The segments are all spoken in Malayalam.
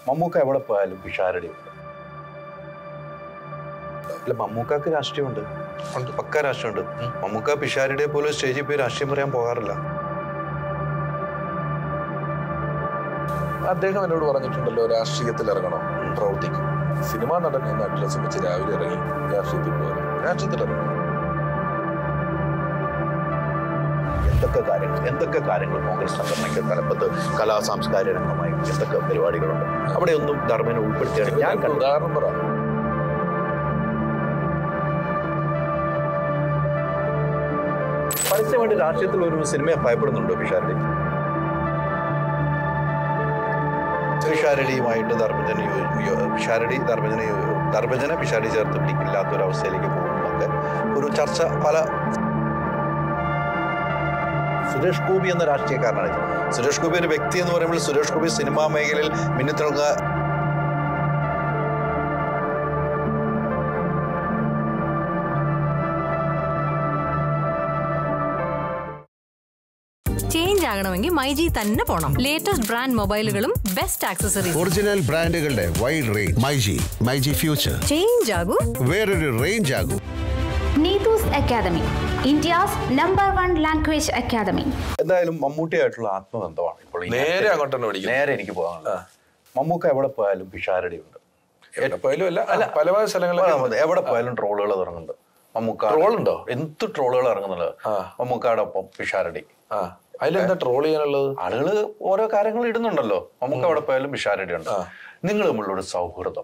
മമ്മൂക്ക എവിടെ പോയാലും പിഷാരടിയുണ്ട് അല്ല മമ്മൂക്കാക്ക് രാഷ്ട്രീയമുണ്ട് ഉണ്ട് പക്ക രാഷ്ട്രീയമുണ്ട് മമ്മൂക്ക പിഷാരടിയെ പോലെ സ്റ്റേജിൽ പോയി രാഷ്ട്രീയം പറയാൻ പോകാറില്ല അദ്ദേഹം എന്നോട് പറഞ്ഞിട്ടുണ്ടല്ലോ രാഷ്ട്രീയത്തിൽ ഇറങ്ങണം പ്രവർത്തിക്കും സിനിമാ നടൻ എന്ന അഡ്രസ് വെച്ച് രാവിലെ ഇറങ്ങി രാഷ്ട്രീയത്തിൽ പോകണം രാഷ്ട്രീയത്തിൽ ഇറങ്ങണം എന്തൊക്കെ കാര്യങ്ങൾ എന്തൊക്കെ കാര്യങ്ങൾ കോൺഗ്രസ് സംഘടനയ്ക്ക് തലപ്പത്ത് കലാ സാംസ്കാരിക രംഗമായി എന്തൊക്കെ പരിപാടികളുണ്ട് അവിടെയൊന്നും ധർമ്മനെ ഉൾപ്പെടുത്തിയാണ് ഞാൻ ഞാൻ കണ്ടത് ഉദാഹരണം പറ പരസ്യമായിട്ട് രാഷ്ട്രീയത്തിൽ ഒരു സിനിമയെ ഭയപ്പെടുന്നുണ്ടോ പിഷാരടി പിഷാരടിയുമായിട്ട് ധർമ്മജന യോ- യോ- പിഷാരടി ധർമ്മജന യോ- ധർമ്മജന പിഷാരടി ചേർത്ത് പിടിക്കില്ലാത്ത ഒരു അവസ്ഥയിലേക്ക് പോകുന്നതൊക്കെ ഒരു ചർച്ച പല സുരേഷ് ഗോപി എന്ന രാഷ്ട്രീയക്കാരനാണ് ഇത്. സുരേഷ് ഗോപി ഒരു വ്യക്തി എന്ന് പറയുമ്പോൾ സുരേഷ് ഗോപി സിനിമാ മേഖലയിൽ മിന്നിത്തിളങ്ങുക ചേഞ്ച് ആകണമെങ്കിൽ മൈജി തന്നെ പോണം ലേറ്റസ്റ്റ് ബ്രാൻഡ് മൊബൈലുകളും ബെസ്റ്റ് ആക്സസറീസ് ഒറിജിനൽ ബ്രാൻഡുകളുടെ wide range myG myG future change ആകൂ വേറൊരു റേഞ്ച് ആകും Neetu's Academy, India's number one language academy. എന്തായാലും മമ്മൂട്ടിയായിട്ടുള്ള ആത്മബന്ധമാണ് ഇപ്പോൾ ഈ നേരെ അങ്ങോട്ട് തന്നെ പഠിക്കും നേരെ എനിക്ക് പോകാനുള്ളത് മമ്മൂക്ക എവിടെ പോയാലും പിഷാരടിയുണ്ട് എവിടെ പോയാലും അല്ല അല്ല പല പല അതെ, സ്ഥലങ്ങളിലും എവിടെ പോയാലും ട്രോളുകൾ ഇറങ്ങുന്നുണ്ട് മമ്മൂക്ക Troll ഉണ്ടോ? എന്ത് ട്രോളുകൾ ഇറങ്ങുന്നുള്ളത് ആ. മമ്മൂക്കയുടെ ഒപ്പം പിഷാരടി ആ അതിലെന്താ ട്രോൾ ചെയ്യാനുള്ളത് ആളുകൾ ഓരോ കാര്യങ്ങൾ ഇടുന്നുണ്ടല്ലോ മമ്മൂക്ക എവിടെ പോയാലും പിഷാരടി ഉണ്ട് നിങ്ങൾ തമ്മിലുള്ള ഒരു സൗഹൃദം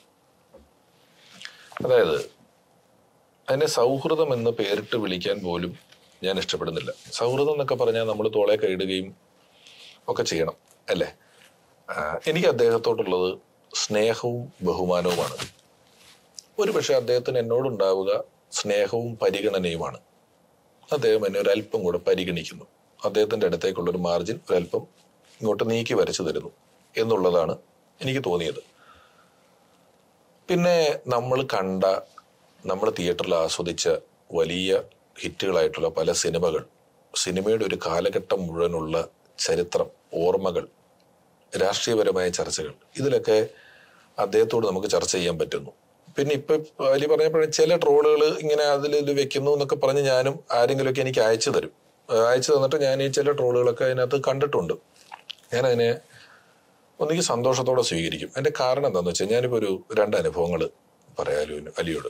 അതായത് അതിനെ സൗഹൃദം എന്ന് പേരിട്ട് വിളിക്കാൻ പോലും ഞാൻ ഇഷ്ടപ്പെടുന്നില്ല സൗഹൃദം എന്നൊക്കെ പറഞ്ഞാൽ നമ്മൾ തോളെ കൈയിടുകയും ഒക്കെ ചെയ്യണം അല്ലേ ആ, എനിക്ക് അദ്ദേഹത്തോടുള്ളത് സ്നേഹവും ബഹുമാനവുമാണ് ഒരു പക്ഷെ അദ്ദേഹത്തിന് എന്നോടുണ്ടാവുക സ്നേഹവും പരിഗണനയുമാണ് അദ്ദേഹം എന്നെ ഒരല്പം കൂടെ പരിഗണിക്കുന്നു അദ്ദേഹത്തിന്റെ അടുത്തേക്കുള്ള ഒരു മാർജിൻ ഒരല്പം ഇങ്ങോട്ട് നീക്കി വരച്ചു തരുന്നു എന്നുള്ളതാണ് എനിക്ക് തോന്നിയത് പിന്നെ നമ്മൾ കണ്ട നമ്മൾ തിയേറ്ററിൽ ആസ്വദിച്ച വലിയ ഹിറ്റുകളായിട്ടുള്ള പല സിനിമകൾ സിനിമയുടെ ഒരു കാലഘട്ടം മുഴുവനുള്ള ചരിത്രം ഓർമ്മകൾ രാഷ്ട്രീയപരമായ ചർച്ചകൾ ഇതിലൊക്കെ അദ്ദേഹത്തോട് നമുക്ക് ചർച്ച ചെയ്യാൻ പറ്റുന്നു പിന്നെ ഇപ്പൊ വലിയ പറഞ്ഞപ്പോഴേ ചില ട്രോളുകൾ ഇങ്ങനെ അതിൽ ഇത് വെക്കുന്നു എന്നൊക്കെ പറഞ്ഞ് ഞാനും ആരെങ്കിലുമൊക്കെ എനിക്ക് അയച്ചു തരും ആ, അയച്ചു തന്നിട്ട് ഞാൻ ഈ ചില ട്രോളുകളൊക്കെ അതിനകത്ത് കണ്ടിട്ടുണ്ട് ഞാൻ അതിനെ ഒന്നുകിൽ സന്തോഷത്തോടെ സ്വീകരിക്കും അതിന്റെ കാരണം എന്താണെന്ന് വെച്ചാൽ ഞാനിപ്പോ ഒരു രണ്ട് അനുഭവങ്ങൾ പറയാലോ അലിയോട്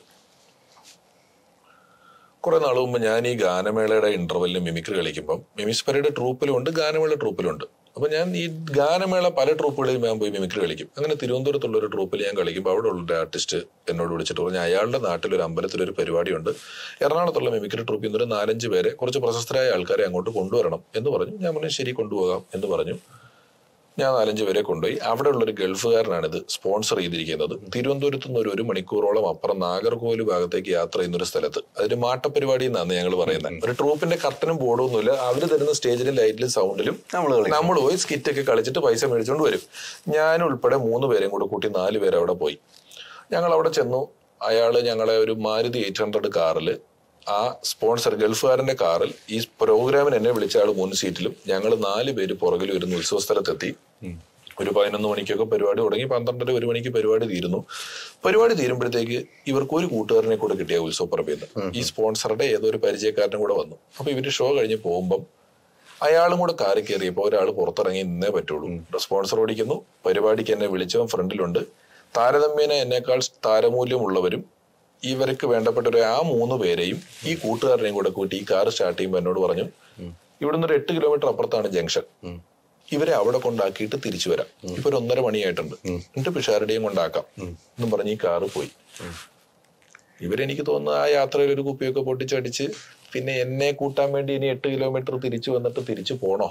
കുറെ നാൾ മുമ്പ് ഞാൻ ഈ ഗാനമേളയുടെ ഇന്റർവെല്ലിൽ മിമിക്രി കളിക്കുമ്പം മിമിസ് പരയുടെ ട്രൂപ്പിലും ഉണ്ട് ഗാനമേള ട്രൂപ്പിലും ഉണ്ട് അപ്പൊ ഞാൻ ഈ ഗാനമേള പല ട്രൂപ്പുകളിലും ഞാൻ പോയി മിമിക്രി കളിക്കും അങ്ങനെ തിരുവനന്തപുരത്തുള്ള ഒരു ട്രൂപ്പിൽ ഞാൻ കളിക്കുമ്പോൾ അവിടെ ഉള്ള ഒരു ആർട്ടിസ്റ്റ് എന്നോട് വിളിച്ചിട്ട് പറഞ്ഞു അയാളുടെ നാട്ടിൽ ഒരു അമ്പലത്തിൽ ഒരു പരിപാടിയുണ്ട് എറണാകുളത്തുള്ള മിമിക്രി ട്രൂപ്പിൽ നിന്ന് ഒരു നാലഞ്ച് പേരെ കുറച്ച് പ്രശസ്തരായ ആൾക്കാരെ അങ്ങോട്ട് കൊണ്ടുവരണം എന്ന് പറഞ്ഞു ഞാൻ പറഞ്ഞു ശരി കൊണ്ടുപോകാം എന്ന് പറഞ്ഞു ഞാൻ നാലഞ്ച് പേരെ കൊണ്ടുപോയി അവിടെ ഉള്ള ഒരു ഗൾഫുകാരനാണ് ഇത് സ്പോൺസർ ചെയ്തിരിക്കുന്നത് തിരുവനന്തപുരത്ത് നിന്ന് ഒരു ഒരു മണിക്കൂറോളം അപ്പുറം നാഗർകോവിൽ ഭാഗത്തേക്ക് യാത്ര ചെയ്യുന്ന ഒരു സ്ഥലത്ത് അതൊരു മാട്ടപ്പരിപാടി എന്നാണ് ഞങ്ങൾ പറയുന്നത് ഒരു ട്രൂപ്പിന്റെ കർട്ടനും ബോർഡും ഒന്നുമില്ല അവർ തരുന്ന സ്റ്റേജിലും ലൈറ്റിലും സൗണ്ടിലും നമ്മള് കളിക്കും. നമ്മൾ പോയി സ്കിറ്റ് ഒക്കെ കളിച്ചിട്ട് പൈസ മേടിച്ചുകൊണ്ട് വരും ഞാൻ ഉൾപ്പെടെ മൂന്ന് പേരെയും കൂടെ കൂട്ടി നാല് പേര് അവിടെ പോയി ഞങ്ങൾ അവിടെ ചെന്നു അയാള് ഞങ്ങളെ ഒരു മാരുതി എയ്റ്റ് ഹൺഡ്രഡ് കാറിൽ ആ സ്പോൺസർ ഗൾഫുകാരന്റെ കാറിൽ ഈ പ്രോഗ്രാമിന് എന്നെ വിളിച്ച ആൾ മുൻ സീറ്റിലും ഞങ്ങൾ നാല് പേര് പുറകിൽ വരുന്ന ഉത്സവ സ്ഥലത്തെത്തി ഒരു പതിനൊന്ന് മണിക്കൊക്കെ പരിപാടി തുടങ്ങി പന്ത്രണ്ടര ഒരു മണിക്ക് പരിപാടി തീരുന്നു പരിപാടി തീരുമ്പോഴത്തേക്ക് ഇവർക്ക് ഒരു കൂട്ടുകാരനെ കൂടെ കിട്ടിയ ഉത്സവപ്പറമ്പിൽ നിന്ന് ഈ സ്പോൺസറുടെ ഏതോ ഒരു പരിചയക്കാരനും കൂടെ വന്നു അപ്പൊ ഇവര് ഷോ കഴിഞ്ഞ് പോകുമ്പം അയാളും കൂടെ കാറി കയറിയപ്പോൾ ഒരാൾ പുറത്തിറങ്ങി നിന്നേ പറ്റുള്ളൂ സ്പോൺസർ ഓടിക്കുന്നു പരിപാടിക്ക് എന്നെ വിളിച്ചവൻ ഫ്രണ്ടിലുണ്ട് താരതമ്യേന എന്നേക്കാൾ താരമൂല്യമുള്ളവരും ഇവർക്ക് വേണ്ടപ്പെട്ട ഒരു ആ മൂന്ന് പേരെയും ഈ കൂട്ടുകാരനെയും കൂടെ കൂട്ടി ഈ കാർ സ്റ്റാർട്ട് ചെയ്യുമ്പോൾ എന്നോട് പറഞ്ഞു ഇവിടുന്ന് ഒരു എട്ട് കിലോമീറ്റർ അപ്പുറത്താണ് ജംഗ്ഷൻ ഇവരെ അവിടെ കൊണ്ടാക്കിയിട്ട് തിരിച്ചു വരാം ഇപ്പൊ ഒരു ഒന്നര മണിയായിട്ടുണ്ട് എന്നിട്ട് പിഷാരുടെയും കൊണ്ടാക്കാം എന്നും പറഞ്ഞ് ഈ കാറ് പോയി ഇവരെനിക്ക് തോന്നുന്നു ആ യാത്രയിൽ ഒരു കുപ്പിയൊക്കെ പൊട്ടിച്ചടിച്ച് പിന്നെ എന്നെ കൂട്ടാൻ വേണ്ടി ഇനി എട്ട് കിലോമീറ്റർ തിരിച്ചു വന്നിട്ട് തിരിച്ചു പോണോ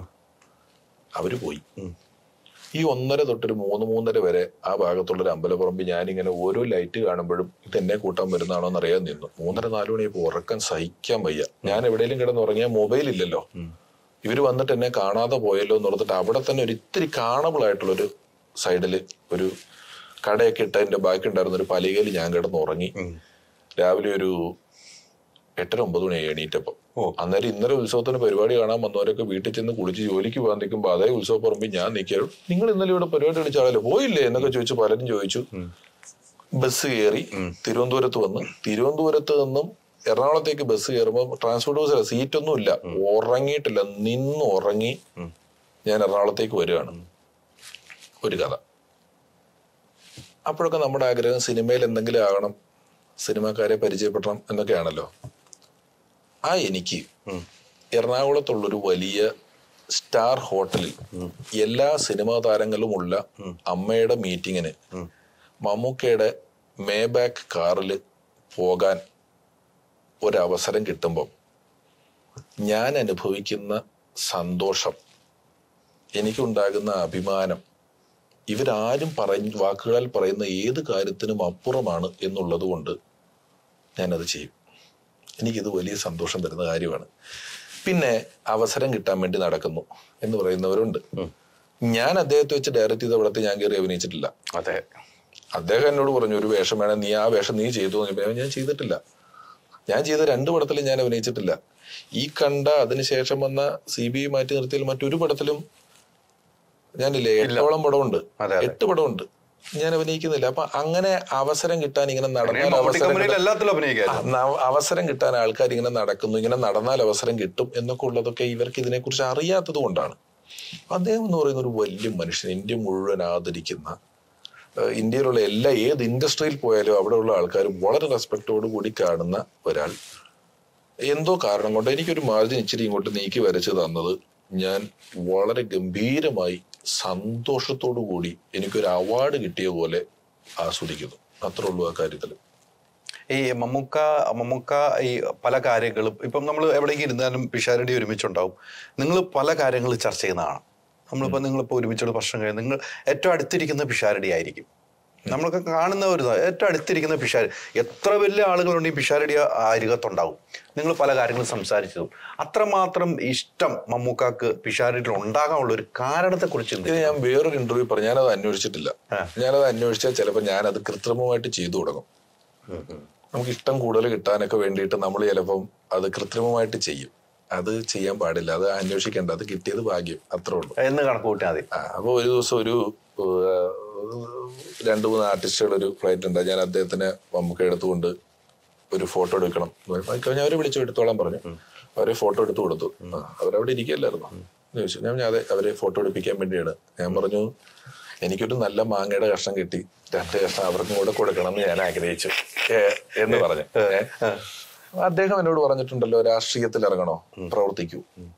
അവര് പോയി ഈ ഒന്നര തൊട്ടൊരു മൂന്ന് മൂന്നര വരെ ആ ഭാഗത്തുള്ള ഒരു അമ്പലപ്പുറമ്പിൽ ഞാനിങ്ങനെ ഓരോ ലൈറ്റ് കാണുമ്പോഴും ഇത് എന്നെ കൂട്ടാൻ വരുന്നതാണോ എന്ന് അറിയാൻ നിന്നു മൂന്നര നാലു മണിയപ്പോ ഉറക്കം സഹിക്കാൻ വയ്യ ഞാൻ എവിടെയെങ്കിലും കിടന്ന് ഉറങ്ങിയാൽ മൊബൈൽ ഇല്ലല്ലോ ഇവര് വന്നിട്ട് എന്നെ കാണാതെ പോയല്ലോ എന്ന് ഓർത്തിട്ട് അവിടെ തന്നെ ഒരു ഇത്തിരി കാണബിൾ ആയിട്ടുള്ള ഒരു സൈഡിൽ ഒരു കടയൊക്കെ ഇട്ടതിന്റെ ബാക്കി ഉണ്ടായിരുന്ന ഒരു പലികയിൽ ഞാൻ കിടന്ന് ഉറങ്ങി രാവിലെ ഒരു എട്ടര ഒമ്പത് മണിയായി എണീറ്റപ്പം ഓ അന്നേരം ഇന്നലെ ഉത്സവത്തിന് പരിപാടി കാണാൻ വന്നവരൊക്കെ വീട്ടിൽ ചെന്ന് കുളിച്ച് ജോലിക്ക് പോകാൻ നിൽക്കുമ്പോൾ അതേ ഉത്സവ പറമ്പിൽ ഞാൻ നിൽക്കാറും നിങ്ങൾ ഇന്നലെ ഇവിടെ പരിപാടി കളിച്ച ആളല്ലേ പോയില്ലേ എന്നൊക്കെ ചോദിച്ചു പലരും ചോദിച്ചു ബസ് കയറി തിരുവനന്തപുരത്ത് വന്ന് തിരുവനന്തപുരത്ത് നിന്നും എറണാകുളത്തേക്ക് ബസ് കയറുമ്പോൾ ട്രാൻസ്പോർട്ട് ബസ് സീറ്റൊന്നും ഇല്ല ഉറങ്ങിയിട്ടില്ല നിന്ന് ഉറങ്ങി ഞാൻ എറണാകുളത്തേക്ക് വരികയാണ് ഒരു കഥ അപ്പോഴൊക്കെ നമ്മുടെ ആഗ്രഹം സിനിമയിൽ എന്തെങ്കിലും ആകണം സിനിമാക്കാരെ പരിചയപ്പെടണം എന്നൊക്കെയാണല്ലോ ആ എനിക്ക് എറണാകുളത്തുള്ളൊരു വലിയ സ്റ്റാർ ഹോട്ടലിൽ എല്ലാ സിനിമാ താരങ്ങളുമുള്ള അമ്മയുടെ മീറ്റിങ്ങിന് മമ്മൂക്കയുടെ മേബാക്ക് കാറിൽ പോകാൻ ഒരവസരം കിട്ടുമ്പം ഞാൻ അനുഭവിക്കുന്ന സന്തോഷം എനിക്കുണ്ടാകുന്ന അഭിമാനം ഇവരാരും പറയ വാക്കുകളാൽ പറയുന്ന ഏത് കാര്യത്തിനും അപ്പുറമാണ് എന്നുള്ളത് കൊണ്ട് ഞാനത് ചെയ്യും എനിക്കിത് വലിയ സന്തോഷം തരുന്ന കാര്യമാണ് പിന്നെ അവസരം കിട്ടാൻ വേണ്ടി നടക്കുന്നു എന്ന് പറയുന്നവരുണ്ട് ഞാൻ അദ്ദേഹത്തെ വെച്ച് ഡയറക്റ്റ് ചെയ്ത പടത്തിൽ ഞാൻ കയറി അഭിനയിച്ചിട്ടില്ല അതെ അദ്ദേഹം എന്നോട് പറഞ്ഞു ഒരു വേഷം വേണം നീ ആ വേഷം നീ ചെയ്തു എന്ന് പറഞ്ഞപ്പോൾ ഞാൻ ചെയ്തിട്ടില്ല ഞാൻ ചെയ്ത രണ്ട് പടത്തിലും ഞാൻ അഭിനയിച്ചിട്ടില്ല ഈ കണ്ട അതിനുശേഷം വന്ന സി ബി ഐ മാറ്റി നിർത്തിയാൽ മറ്റൊരു പടത്തിലും ഞാനില്ലേ എട്ടോളം പടമുണ്ട് അതെ, അതെ. എട്ട് പടമുണ്ട് ഞാൻ അഭിനയിക്കുന്നില്ല അപ്പൊ അങ്ങനെ അവസരം കിട്ടാൻ ഇങ്ങനെ നടന്നാൽ മമ്മൂട്ടി അവസരം കമ്പനിയിൽ കിട്ടാൻ- എല്ലാത്തിലും ആ, അഭിനയിക്കാം ന- അവസരം കിട്ടാൻ ആൾക്കാർ ഇങ്ങനെ നടക്കുന്നു ഇങ്ങനെ നടന്നാൽ അവസരം കിട്ടും എന്നൊക്കെ ഉള്ളതൊക്കെ ഇവർക്ക് ഇതിനെക്കുറിച്ച് അറിയാത്തത് കൊണ്ടാണ് അദ്ദേഹം എന്ന് പറയുന്ന ഒരു വലിയ മനുഷ്യൻ ഇന്ത്യ മുഴുവൻ ആദരിക്കുന്ന ഏഹ് ഇന്ത്യയിലുള്ള എല്ലാ ഏത് ഇൻഡസ്ട്രിയിൽ പോയാലും അവിടെയുള്ള ആൾക്കാർ വളരെ റെസ്പെക്റ്റോട് കൂടി കാണുന്ന ഒരാൾ എന്തോ കാരണം കൊണ്ട് എനിക്കൊരു മാർജിൻ ഇച്ചിരി ഇങ്ങോട്ട് നീക്കി വരച്ച് തന്നത് ഞാൻ വളരെ ഗംഭീരമായി സന്തോഷത്തോടു കൂടി എനിക്കൊരു അവാർഡ് കിട്ടിയ പോലെ ആസ്വദിക്കുന്നു അത്രേ ഉള്ളൂ ആ കാര്യത്തിൽ ഈ മമ്മൂക്ക മമ്മൂക്ക ഈ പല കാര്യങ്ങളും ഇപ്പം നമ്മൾ എവിടേക്ക് ഇരുന്നാലും പിഷാരടി ഒരുമിച്ചുണ്ടാവും നിങ്ങൾ പല കാര്യങ്ങൾ ചർച്ച ചെയ്യുന്നതാണ് നമ്മളിപ്പോൾ നിങ്ങളിപ്പോൾ ഒരുമിച്ചുള്ള പ്രശ്നം കഴിഞ്ഞ് നിങ്ങൾ ഏറ്റവും അടുത്തിരിക്കുന്ന പിഷാരടി ആയിരിക്കും നമ്മളൊക്കെ കാണുന്ന ഒരു ഇതാ, ഏറ്റവും അടുത്തിരിക്കുന്ന പിഷാരി എത്ര വലിയ ആളുകളുണ്ട് ഈ പിഷാരടി ആ അരികത്തുണ്ടാവും നിങ്ങൾ പല കാര്യങ്ങളും സംസാരിച്ചതും അത്രമാത്രം ഇഷ്ടം മമ്മൂക്കാക്ക് പിഷാരടിയിൽ ഉണ്ടാകാനുള്ള ഒരു കാരണത്തെക്കുറിച്ച് ഇത് ഞാൻ വേറൊരു ഇന്റർവ്യൂ പറഞ്ഞു ഞാനത് അന്വേഷിച്ചിട്ടില്ല ഞാനത് അന്വേഷിച്ചാൽ ചിലപ്പോൾ ഞാനത് കൃത്രിമമായിട്ട് ചെയ്തു തുടങ്ങും നമുക്ക് ഇഷ്ടം കൂടുതൽ കിട്ടാനൊക്കെ വേണ്ടിയിട്ട് നമ്മൾ ചിലപ്പം അത് കൃത്രിമമായിട്ട് ചെയ്യും അത് ചെയ്യാൻ പാടില്ല അത് അന്വേഷിക്കേണ്ട അത് കിട്ടിയത് ഭാഗ്യം അത്രേ ഉള്ളൂ എന്ന് കണക്ക് കൂട്ടിയാൽ മതി ആ, അപ്പൊ ഒരു ദിവസം ഒരു ഏഹ്, രണ്ട് മൂന്ന് ആർട്ടിസ്റ്റുകൾ ഒരു ഫ്ലൈറ്റ് ഉണ്ട് ഞാൻ അദ്ദേഹത്തിനെ നമുക്ക് എടുത്തുകൊണ്ട് ഒരു ഫോട്ടോ എടുക്കണം എന്ന് പറഞ്ഞപ്പോൾ അതൊക്കെ ഞാൻ അവരെ വിളിച്ചു എടുത്തോളാൻ പറഞ്ഞു അവരെ ഫോട്ടോ എടുത്തു കൊടുത്തു ആ, അവരവിടെ ഇരിക്കല്ലായിരുന്നു എന്ന് ചോദിച്ചു ഞാൻ പറഞ്ഞു, അതെ അവരെ ഫോട്ടോ എടുപ്പിക്കാൻ വേണ്ടിയാണ് ഞാൻ പറഞ്ഞു എനിക്കൊരു നല്ല മാങ്ങയുടെ കഷ്ണം കിട്ടി രണ്ട് കഷ്ണം അവർക്കും കൂടെ കൊടുക്കണം എന്ന് ഞാൻ ആഗ്രഹിച്ചു ഏ, എന്ന് പറഞ്ഞു ഏ. അദ്ദേഹം എന്നോട് പറഞ്ഞിട്ടുണ്ടല്ലോ രാഷ്ട്രീയത്തിൽ ഇറങ്ങണോ പ്രവർത്തിക്കൂ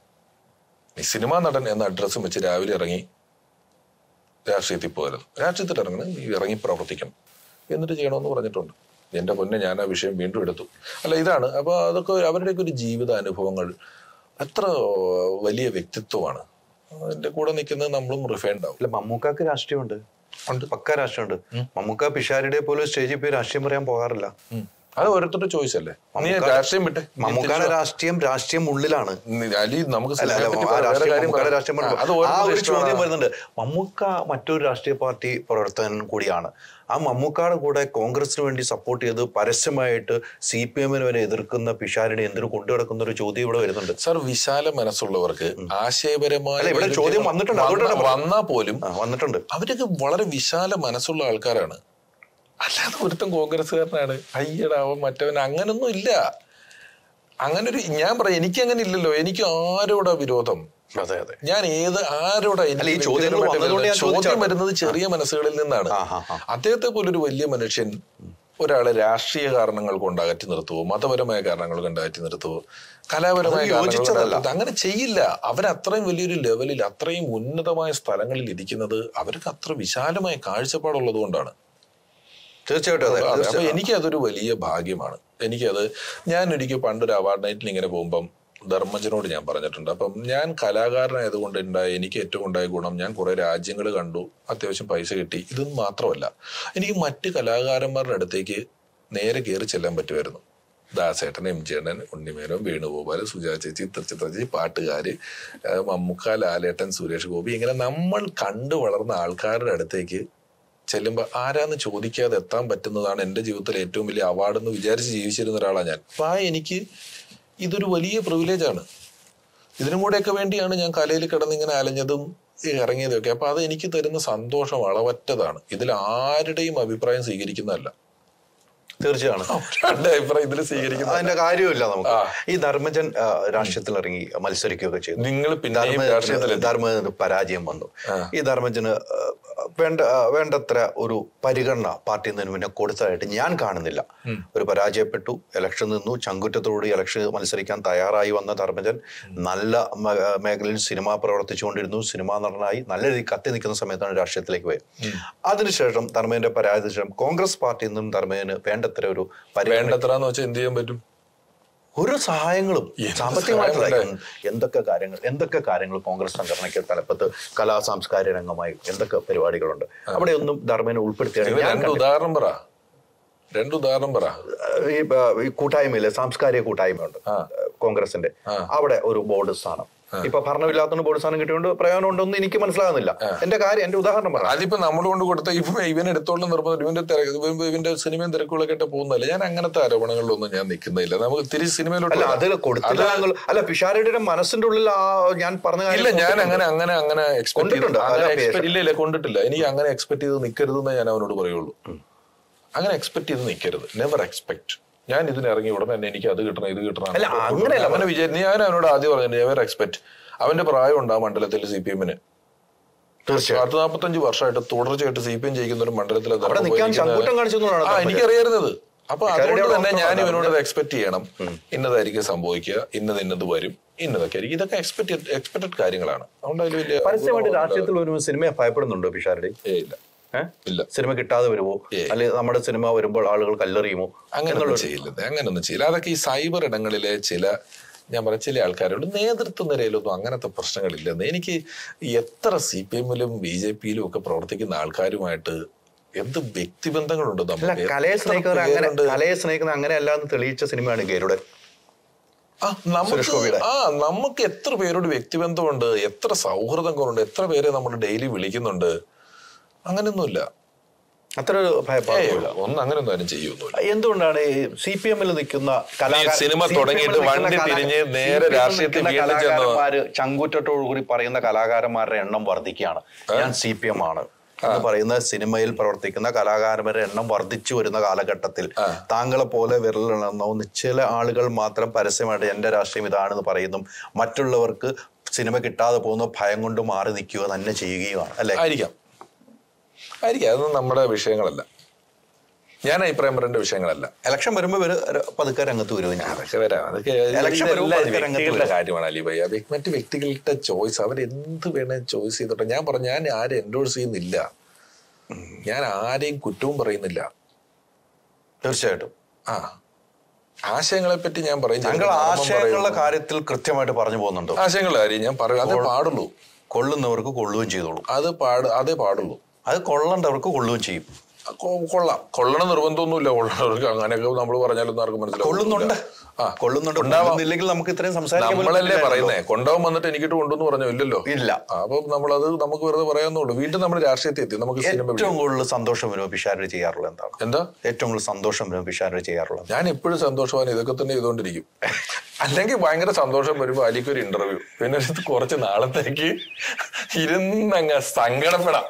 നീ സിനിമാ നടൻ എന്ന അഡ്രസ്സും വെച്ച് രാവിലെ ഇറങ്ങി രാഷ്ട്രീയത്തിൽ പോകരുത് രാഷ്ട്രീയത്തിൽ ഇറങ്ങണം നീ ഇറങ്ങി പ്രവർത്തിക്കണം എന്നിട്ട് ചെയ്യണമെന്ന് പറഞ്ഞിട്ടുണ്ട് എന്റെ പൊന്നെ ഞാൻ ആ വിഷയം വീണ്ടും എടുത്തു അല്ല ഇതാണ് അപ്പൊ അതൊക്കെ അവരുടെയൊക്കെ ഒരു ജീവിത അനുഭവങ്ങൾ എത്ര വലിയ വ്യക്തിത്വമാണ് അതിന്റെ കൂടെ നിൽക്കുന്നത് നമ്മളും റിഫൈൻഡ് ആവും അല്ല മമ്മൂക്കാക്ക് രാഷ്ട്രീയമുണ്ട് പക്ക രാഷ്ട്രീയമുണ്ട് മമ്മൂക്ക പിഷാരിയുടെ പോലും സ്റ്റേജിൽ പോയി രാഷ്ട്രീയം പറയാൻ പോകാറില്ല ഉം. അത് ഓരോരുത്തരുടെ ചോയ്സ് അല്ലേ നീ രാഷ്ട്രീയം വിട്ടെ നീ മമ്മൂക്കാടെ തിരിച്ച് വാ. രാഷ്ട്രീയം രാഷ്ട്രീയം ഉള്ളിലാണ് നീ- അലി നമുക്ക് അല്ല, അല്ല, സിനിമയെ പറ്റി ആ പറയാം. വേറെ രാഷ്ട്രീയം കാര്യം മമ്മൂക്കാടെ പറയാം. രാഷ്ട്രീയം ആ, പറയുമ്പോൾ അത് ആ ഓരോരുത്തരുടെ ഒരു ചോദ്യം ഇഷ്ടമാണ്. വരുന്നുണ്ട് മമ്മൂക്ക മറ്റൊരു രാഷ്ട്രീയ പാർട്ടി പ്രവർത്തകൻ കൂടിയാണ് ആ മമ്മൂക്കാടെ കൂടെ കോൺഗ്രസിന് വേണ്ടി സപ്പോർട്ട് ചെയ്ത് പരസ്യമായിട്ട് സി പി എമ്മിന് വരെ എതിർക്കുന്ന പിഷാരിനെ എന്തിനു കൊണ്ടു നടക്കുന്ന ഒരു ചോദ്യം ഇവിടെ വരുന്നുണ്ട് സാർ വിശാല മനസ്സുള്ളവർക്ക് ആശയപരമായ അല്ല, ഇവിടെ ഒരു ചോദ്യം വന്ന- വന്നിട്ടുണ്ട്, അതുകൊണ്ടാണ് പറഞ്ഞത്. വന്നാ പോലും ആ വന്നിട്ടുണ്ട് അവരൊക്കെ വളരെ വിശാല മനസ്സുള്ള ആൾക്കാരാണ് അല്ലാതെ ഒരുത്തൻ കോൺഗ്രസ്സുകാരനാണ് അയ്യടാ അവൻ മറ്റവൻ അങ്ങനൊന്നും ഇല്ല അങ്ങനെ ഒരു ഞാൻ പറയാം എനിക്ക് അങ്ങനെ ഇല്ലല്ലോ എനിക്ക് ആരോടാ വിരോധം അതെ അതെ ഞാൻ ഏത് ആരോടാ എനിക്ക് അല്ല, ഈ ചോദ്യങ്ങൾ വ്യക്തിപരമായിട്ട് വന്നതുകൊണ്ട് ഞാൻ ചോദ്യം ചോദിച്ചതാണ്. വരുന്നത് ചെറിയ മനസ്സുകളിൽ നിന്നാണ് ആ, ആ, ആ. അദ്ദേഹത്തെ പോലൊരു വലിയ മനുഷ്യൻ ഒരാളെ രാഷ്ട്രീയ കാരണങ്ങൾ കൊണ്ട് അകറ്റി നിർത്തുവോ മതപരമായ കാരണങ്ങൾ കൊണ്ട് അകറ്റി നിർത്തുവോ കലാപരമായ അത് കാരണങ്ങൾ കൊണ്ട് യോജിച്ചതല്ല. അകറ്റി നിർത്തുവോ? അങ്ങനെ ചെയ്യില്ല അവരത്രയും വലിയൊരു ലെവലിൽ അത്രയും ഉന്നതമായ സ്ഥലങ്ങളിൽ ഇരിക്കുന്നത് അവർക്ക് അത്ര വിശാലമായ കാഴ്ചപ്പാടുള്ളത് കൊണ്ടാണ് തീർച്ചയായിട്ടും അതെ അതെ, അപ്പൊ തീർച്ചയായും. എനിക്കതൊരു വലിയ ഭാഗ്യമാണ് എനിക്കത് ഞാൻ ഒരിക്കൽ പണ്ടൊരു അവാർഡ് നൈറ്റിൽ ഇങ്ങനെ പോകുമ്പം ധർമ്മജനോട് ഞാൻ പറഞ്ഞിട്ടുണ്ട് അപ്പം ഞാൻ കലാകാരനായതുകൊണ്ട് ഉണ്ടായ എനിക്ക് ഏറ്റവും ഉണ്ടായ ഗുണം ഞാൻ കുറെ രാജ്യങ്ങൾ കണ്ടു അത്യാവശ്യം പൈസ കിട്ടി ഇതൊന്നും മാത്രമല്ല എനിക്ക് മറ്റ് കലാകാരന്മാരുടെ അടുത്തേക്ക് നേരെ കയറി ചെല്ലാൻ പറ്റുമായിരുന്നു ദാസേട്ടൻ എം ജി അണ്ണൻ ഉണ്ണിമേനോൻ വേണുഗോപാൽ സുജാ ചേച്ചി തൃച്ചിത്ര ചേച്ചി പാട്ടുകാര് ആ, മമ്മൂക്ക ലാലേട്ടൻ സുരേഷ് ഗോപി ഇങ്ങനെ നമ്മൾ കണ്ടു വളർന്ന ആൾക്കാരുടെ അടുത്തേക്ക് ചെല്ലുമ്പോൾ ആരാന്ന് ചോദിക്കാതെ എത്താൻ പറ്റുന്നതാണ് എൻ്റെ ജീവിതത്തിലെ ഏറ്റവും വലിയ അവാർഡ് എന്ന് വിചാരിച്ച് ജീവിച്ചിരുന്ന ഒരാളാണ് ഞാൻ അപ്പൊ ആ എനിക്ക് ഇതൊരു വലിയ പ്രിവിലേജാണ് ഇതിനും കൂടെയൊക്കെ വേണ്ടിയാണ് ഞാൻ കലയിൽ കിടന്ന് ഇങ്ങനെ അലഞ്ഞതും ഈ ഇറങ്ങിയതും ഒക്കെ അപ്പൊ അത് എനിക്ക് തരുന്ന സന്തോഷം അളവറ്റതാണ് ഇതിൽ ആരുടെയും അഭിപ്രായം സ്വീകരിക്കുന്നതല്ല തീർച്ചയാണ് അവരുടെ അഭിപ്രായം ഇതിൽ സ്വീകരിക്കുന്ന അതിന്റെ കാര്യമില്ല നമുക്ക് ആ. ഈ ധർമ്മജൻ ആ, രാഷ്ട്രീയത്തിൽ ഇറങ്ങി മത്സരിക്കുകയൊക്കെ ചെയ്തു നിങ്ങൾ പിന്നെയും ധർമ്മജന് രാഷ്ട്രീയത്തിലെത്തി. ധർമ്മജന് പരാജയം വന്നു ഈ ധർമ്മജന് ആ, വേണ്ട ആ, വേണ്ടത്ര ഒരു പരിഗണന പാർട്ടിയിൽ നിന്ന് പിന്നെ കൊടുത്തതായിട്ട് ഞാൻ കാണുന്നില്ല ഒരു പരാജയപ്പെട്ടു ഇലക്ഷൻ നിന്നു ചങ്കുറ്റത്തോടുകൂടി ഇലക്ഷൻ മത്സരിക്കാൻ തയ്യാറായി വന്ന ധർമ്മജൻ നല്ല മ- മേഖലയിൽ സിനിമ പ്രവർത്തിച്ചുകൊണ്ടിരുന്നു സിനിമാ നടനായി നല്ല രീതിയിൽ കത്തി നിൽക്കുന്ന സമയത്താണ് രാഷ്ട്രീയത്തിലേക്ക് പോയത് അതിനുശേഷം ധർമ്മജന്റെ പരാജയത്തിന് ശേഷം കോൺഗ്രസ് പാർട്ടിയിൽ നിന്നും ധർമ്മജന് വേണ്ടത്ര ഒരു പരിഗണന വേണ്ടത്ര എന്ന് വെച്ചാൽ എന്ത് ചെയ്യാൻ പറ്റും ഒരു സഹായങ്ങളും എന്ത് സാമ്പത്തികമായിട്ടുള്ള സഹായം എന്തൊക്കെ കാര്യങ്ങൾ എന്തൊക്കെ കാര്യങ്ങൾ കോൺഗ്രസ് സംഘടനയ്ക്ക് തലപ്പത്ത് കലാ സാംസ്കാരിക രംഗമായി എന്തൊക്കെ പരിപാടികളുണ്ട് അവിടെ ഒന്നും ധർമ്മേനെ ഉൾപ്പെടുത്തിയാണ് നിങ്ങൾ ഞാൻ രണ്ട് കണ്ടില്ല. ഉദാഹരണം പറ രണ്ട് ഉദാഹരണം പറ ഈ ആ, ഈ കൂട്ടായ്മയിലെ സാംസ്കാരിക കൂട്ടായ്മയുണ്ട് കോൺഗ്രസിന്റെ അവിടെ ഒരു ബോർഡ് സ്ഥാനം ഇപ്പൊ ഭരണമില്ലാത്തതുകൊണ്ട് ബോർഡ് സ്ഥാനം കിട്ടിയോണ്ട് പ്രയോജനം ഉണ്ടോന്ന് എനിക്ക് മനസ്സിലാകുന്നില്ല എന്റെ കാര്യം എന്റെ ഉദാഹരണം പറ അതിപ്പോ നമ്മൾ കൊണ്ട് കൊടുത്ത ഇപ്പൊ ഇവൻ എടുത്തോളം നിർബന്ധം ഇവന്റെ തിരക്ക് ഇവൻ- ഇവന്റെ സിനിമയും തിരക്കുകളൊക്കെ ആയിട്ട് പോകുന്നതല്ല ഞാൻ അങ്ങനത്തെ ആരോപണങ്ങളിലൊന്നും ഞാൻ നിൽക്കുന്നില്ല നമുക്ക് തിരിച്ച് സിനിമയിലോട്ട് അല്ല വരാം. അതിൽ കൊടുത്തില്ല അത് എന്നുള്ള- അല്ല പിഷാരടിയുടെ മനസ്സിന്റെ ഉള്ളിൽ ആ ഞാൻ പറഞ്ഞ കാര്യം ഇല്ല ഞാൻ കൊടുത്തിട്ടുണ്ട്. അങ്ങനെ അങ്ങനെ അങ്ങനെ എക്സ്പെക്ട് കൊണ്ടിട്ടുണ്ട്. അങ്ങനെ അല്ല, expect- ഇല്ല ഇല്ല കൊണ്ടിട്ടില്ല എനിക്ക് അങ്ങനെ എക്സ്പെക്ട് ചെയ്ത് നിൽക്കരുതെന്നേ ഞാൻ അവനോട് പറയുള്ളൂ അങ്ങനെ എക്സ്പെക്ട് ചെയ്ത് നിൽക്കരുത് നെവർ എക്സ്പെക്ട് ഞാൻ ഇതിന് ഇറങ്ങി ഉടനെ തന്നെ എനിക്ക് അത് കിട്ടണം ഇത് കിട്ടണം അല്ല, അങ്ങനെയല്ല അങ്ങനെ വിചാരിച്ചു ഞാൻ അവനോട് ആദ്യം പറഞ്ഞു നെവർ എക്സ്പെക്ട് അവന്റെ പ്രായം ഉണ്ട് ആ മണ്ഡലത്തിൽ സി പി എമ്മിന് തീർച്ചയായും പത്ത് നാൽപ്പത്തഞ്ച് വർഷമായിട്ട് തുടർച്ചയായിട്ട് സി പി എം ജയിക്കുന്ന ഒരു മണ്ഡലത്തിൽ അദ്ദേഹം അവിടെ നിൽക്കാൻ പോയിരിക്കുന്നത് ചങ്കൂറ്റം കാണിച്ചു എന്നുള്ളതാണ് ആ താല്പര്യം. എനിക്കറിയായിരുന്നത് അപ്പൊ ഇക്കാര്യം അതുകൊണ്ട് തന്നെ അവിടെ ഞാൻ ഉറപ്പാണ്. ഇവനോട് എക്സ്പെക്ട് ചെയ്യണം ഇന്നതായിരിക്കും സംഭവിക്കുക ഇന്നത് ഇന്നത് വരും ഇന്നതൊക്കെ ആയിരിക്കും ഇതൊക്കെ എക്സ്പെക്ട് എക്സ്പെക്ടഡ് കാര്യങ്ങളാണ് അതുകൊണ്ട് അതിൽ വലിയ പരസ്യമായിട്ട് രാഷ്ട്രീയത്തിൽ വരുമ്പോൾ സിനിമയെ ഭയപ്പെടുന്നുണ്ടോ പിഷാരടി ഏയ് ഇല്ല ഏഹ് ഇല്ല സിനിമ കിട്ടാതെ വരുമോ ഏയ്. അല്ലെങ്കിൽ നമ്മുടെ സിനിമ വരുമ്പോൾ ആളുകൾ കല്ലെറിയുമോ അങ്ങനെയൊന്നും ചെയ്യില്ല അങ്ങനെയൊന്നും ചെയ്യില്ല അതൊക്കെ ഈ സൈബർ ഇടങ്ങളിലെ ചില ഞാൻ പറഞ്ഞ ചില ആൾക്കാരോട് നേതൃത്വ നിരയിലൊന്നും അങ്ങനത്തെ പ്രശ്നങ്ങളില്ലെന്ന് എനിക്ക് എത്ര സി പി എമ്മിലും ബി ജെ പിയിലും ഒക്കെ പ്രവർത്തിക്കുന്ന ആൾക്കാരുമായിട്ട് എന്ത് വ്യക്തിബന്ധങ്ങളുണ്ട് അല്ല നമുക്ക് കലയെ എത്ര സ്നേഹിക്കുന്നവർ അങ്ങനെ പേരുണ്ട്? കലയെ സ്നേഹിക്കുന്ന അങ്ങനെയല്ല എന്ന് തെളിയിച്ച സിനിമയാണ് ഗരുഡൻ ആ, നമുക്ക് സുരേഷ് ഗോപിയുടെ. ആ നമുക്ക് എത്ര പേരോട് വ്യക്തിബന്ധമുണ്ട് എത്ര സൗഹൃദങ്ങളുണ്ട് എത്ര പേരെ നമ്മൾ ഡെയിലി വിളിക്കുന്നുണ്ട് അങ്ങനെയൊന്നുമില്ല അത്ര ഒരു ഏയ്, ഭയപ്പാടില്ല ഒന്നും അങ്ങനെയൊന്നും ആരും ചെയ്യൊന്നുമില്ല എന്തുകൊണ്ടാണ് ഈ സി പി എമ്മിൽ നിൽക്കുന്ന കലാകാര- സിനിമ CPM ൽ തുടങ്ങിയിട്ട് നിൽക്കുന്ന വണ്ടി കലാ- തിരിഞ്ഞ് നേരെ CPM ൽ രാഷ്ട്രീയത്തിൽ നിൽക്കുന്ന വീണ്ടും ചെന്നു. കലാകാരന്മാര് ചങ്കൂറ്റത്തോടുകൂടി പറയുന്ന കലാകാരന്മാരുടെ എണ്ണം വർദ്ധിക്കുകയാണ് ഞാൻ സി പി എം ആണ് എന്ന് പറയുന്ന സിനിമയിൽ പ്രവർത്തിക്കുന്ന കലാകാരന്മാരുടെ എണ്ണം വർദ്ധിച്ചു വരുന്ന കാലഘട്ടത്തിൽ താങ്കളെ പോലെ വിരലിലെണ്ണാവുന്ന ചില ആളുകൾ മാത്രം പരസ്യമായിട്ട് എന്റെ രാഷ്ട്രീയം ഇതാണെന്ന് പറയുന്നു മറ്റുള്ളവർക്ക് സിനിമ കിട്ടാതെ പോകുന്ന ഭയം കൊണ്ട് മാറി നിൽക്കുക തന്നെ ചെയ്യുകയുമാണ് അല്ലെ ആയിരിക്കാം ആയിരിക്കാം അതൊന്നും നമ്മുടെ വിഷയങ്ങളല്ല ഞാൻ അഭിപ്രായം പറയേണ്ട വിഷയങ്ങളല്ല ഇലക്ഷൻ വരുമ്പോൾ ഇവര് പതുക്കെ രംഗത്ത് വരുകയും ചെയ്യും അതൊക്കെ വരാം അതൊക്കെ Election വരുമ്പോൾ ഇതെല്ലാം പതുക്കെ രംഗത്ത് വ്യക്തികളുടെ വരും. കാര്യമാണ് അലി ഭയ്യ വ്യക്- മറ്റ് വ്യക്തികളുടെ ചോയ്സ് അവർ എന്ത് വേണേ ചോയ്സ് ചെയ്തോട്ടെ ഞാൻ പറഞ്ഞു ഞാൻ ആരും എൻഡോഴ്സ് ചെയ്യുന്നില്ല ഞാൻ ആരെയും കുറ്റവും പറയുന്നില്ല തീർച്ചയായിട്ടും ആ ആശയങ്ങളെ പറ്റി ഞാൻ പറയും താങ്കൾ ചിലപ്പോൾ നാമം ആശയങ്ങളുടെ പറയുന്നു. കാര്യത്തിൽ കൃത്യമായിട്ട് പറഞ്ഞു പോകുന്നുണ്ടോ ആശയങ്ങളുടെ കാര്യം ഞാൻ പറയും അതേ പാടുള്ളൂ കൊള്ളുന്നവർക്ക് കൊള്ളുകയും ചെയ്തോളൂ അത് പാട് അതേ പാടുള്ളൂ അത് കൊള്ളേണ്ടവർക്ക് കൊള്ളുകയും ചെയ്യും കൊ- കൊള്ളാം കൊള്ളണം നിർബന്ധമൊന്നുമില്ല കൊള്ളണവർക്ക് അങ്ങനെയൊക്കെ നമ്മൾ പറഞ്ഞാലൊന്നും ആർക്കും മനസ്സിലാവും കൊള്ളുന്നുണ്ട് ആ കൊള്ളുന്നുണ്ട് ഉണ്ടാവാം. കൊള്ളുന്നില്ലെങ്കിൽ നമുക്ക് ഇത്രയും സംസാരിക്കാൻ പോലും നമ്മളല്ലേ പറ്റില്ലായിരുന്നല്ലോ. പറയുന്നേ കൊണ്ടുപോകാൻ വന്നിട്ട് എനിക്കിട്ട് കൊണ്ടുവന്ന് പറഞ്ഞോ ഇല്ലല്ലോ ഇല്ല ആ, അപ്പൊ നമ്മളത് നമുക്ക് വെറുതെ പറയാന്നുള്ളൂ വീണ്ടും നമ്മൾ രാഷ്ട്രീയത്തിൽ എത്തി നമുക്ക് സിനിമ ഏറ്റവും വിളിക്കാം. കൂടുതൽ സന്തോഷം വരുമ്പോൾ പിഷാരടി ചെയ്യാറുള്ളത് എന്താണ് എന്താ ഏറ്റവും കൂടുതൽ സന്തോഷം വരുമ്പോൾ പിഷാരടി ചെയ്യാറുള്ളത് ഞാൻ എപ്പോഴും സന്തോഷവാൻ ഇതൊക്കെ തന്നെ ചെയ്തുകൊണ്ടിരിക്കും അല്ലെങ്കിൽ ഭയങ്കര സന്തോഷം വരുമ്പോ അലിക്ക് ഒരു ഇന്റർവ്യൂ പിന്നെ ഒരു കുറച്ച് നാളത്തേക്ക് ഇരുന്നങ്ങ് സങ്കടപ്പെടാം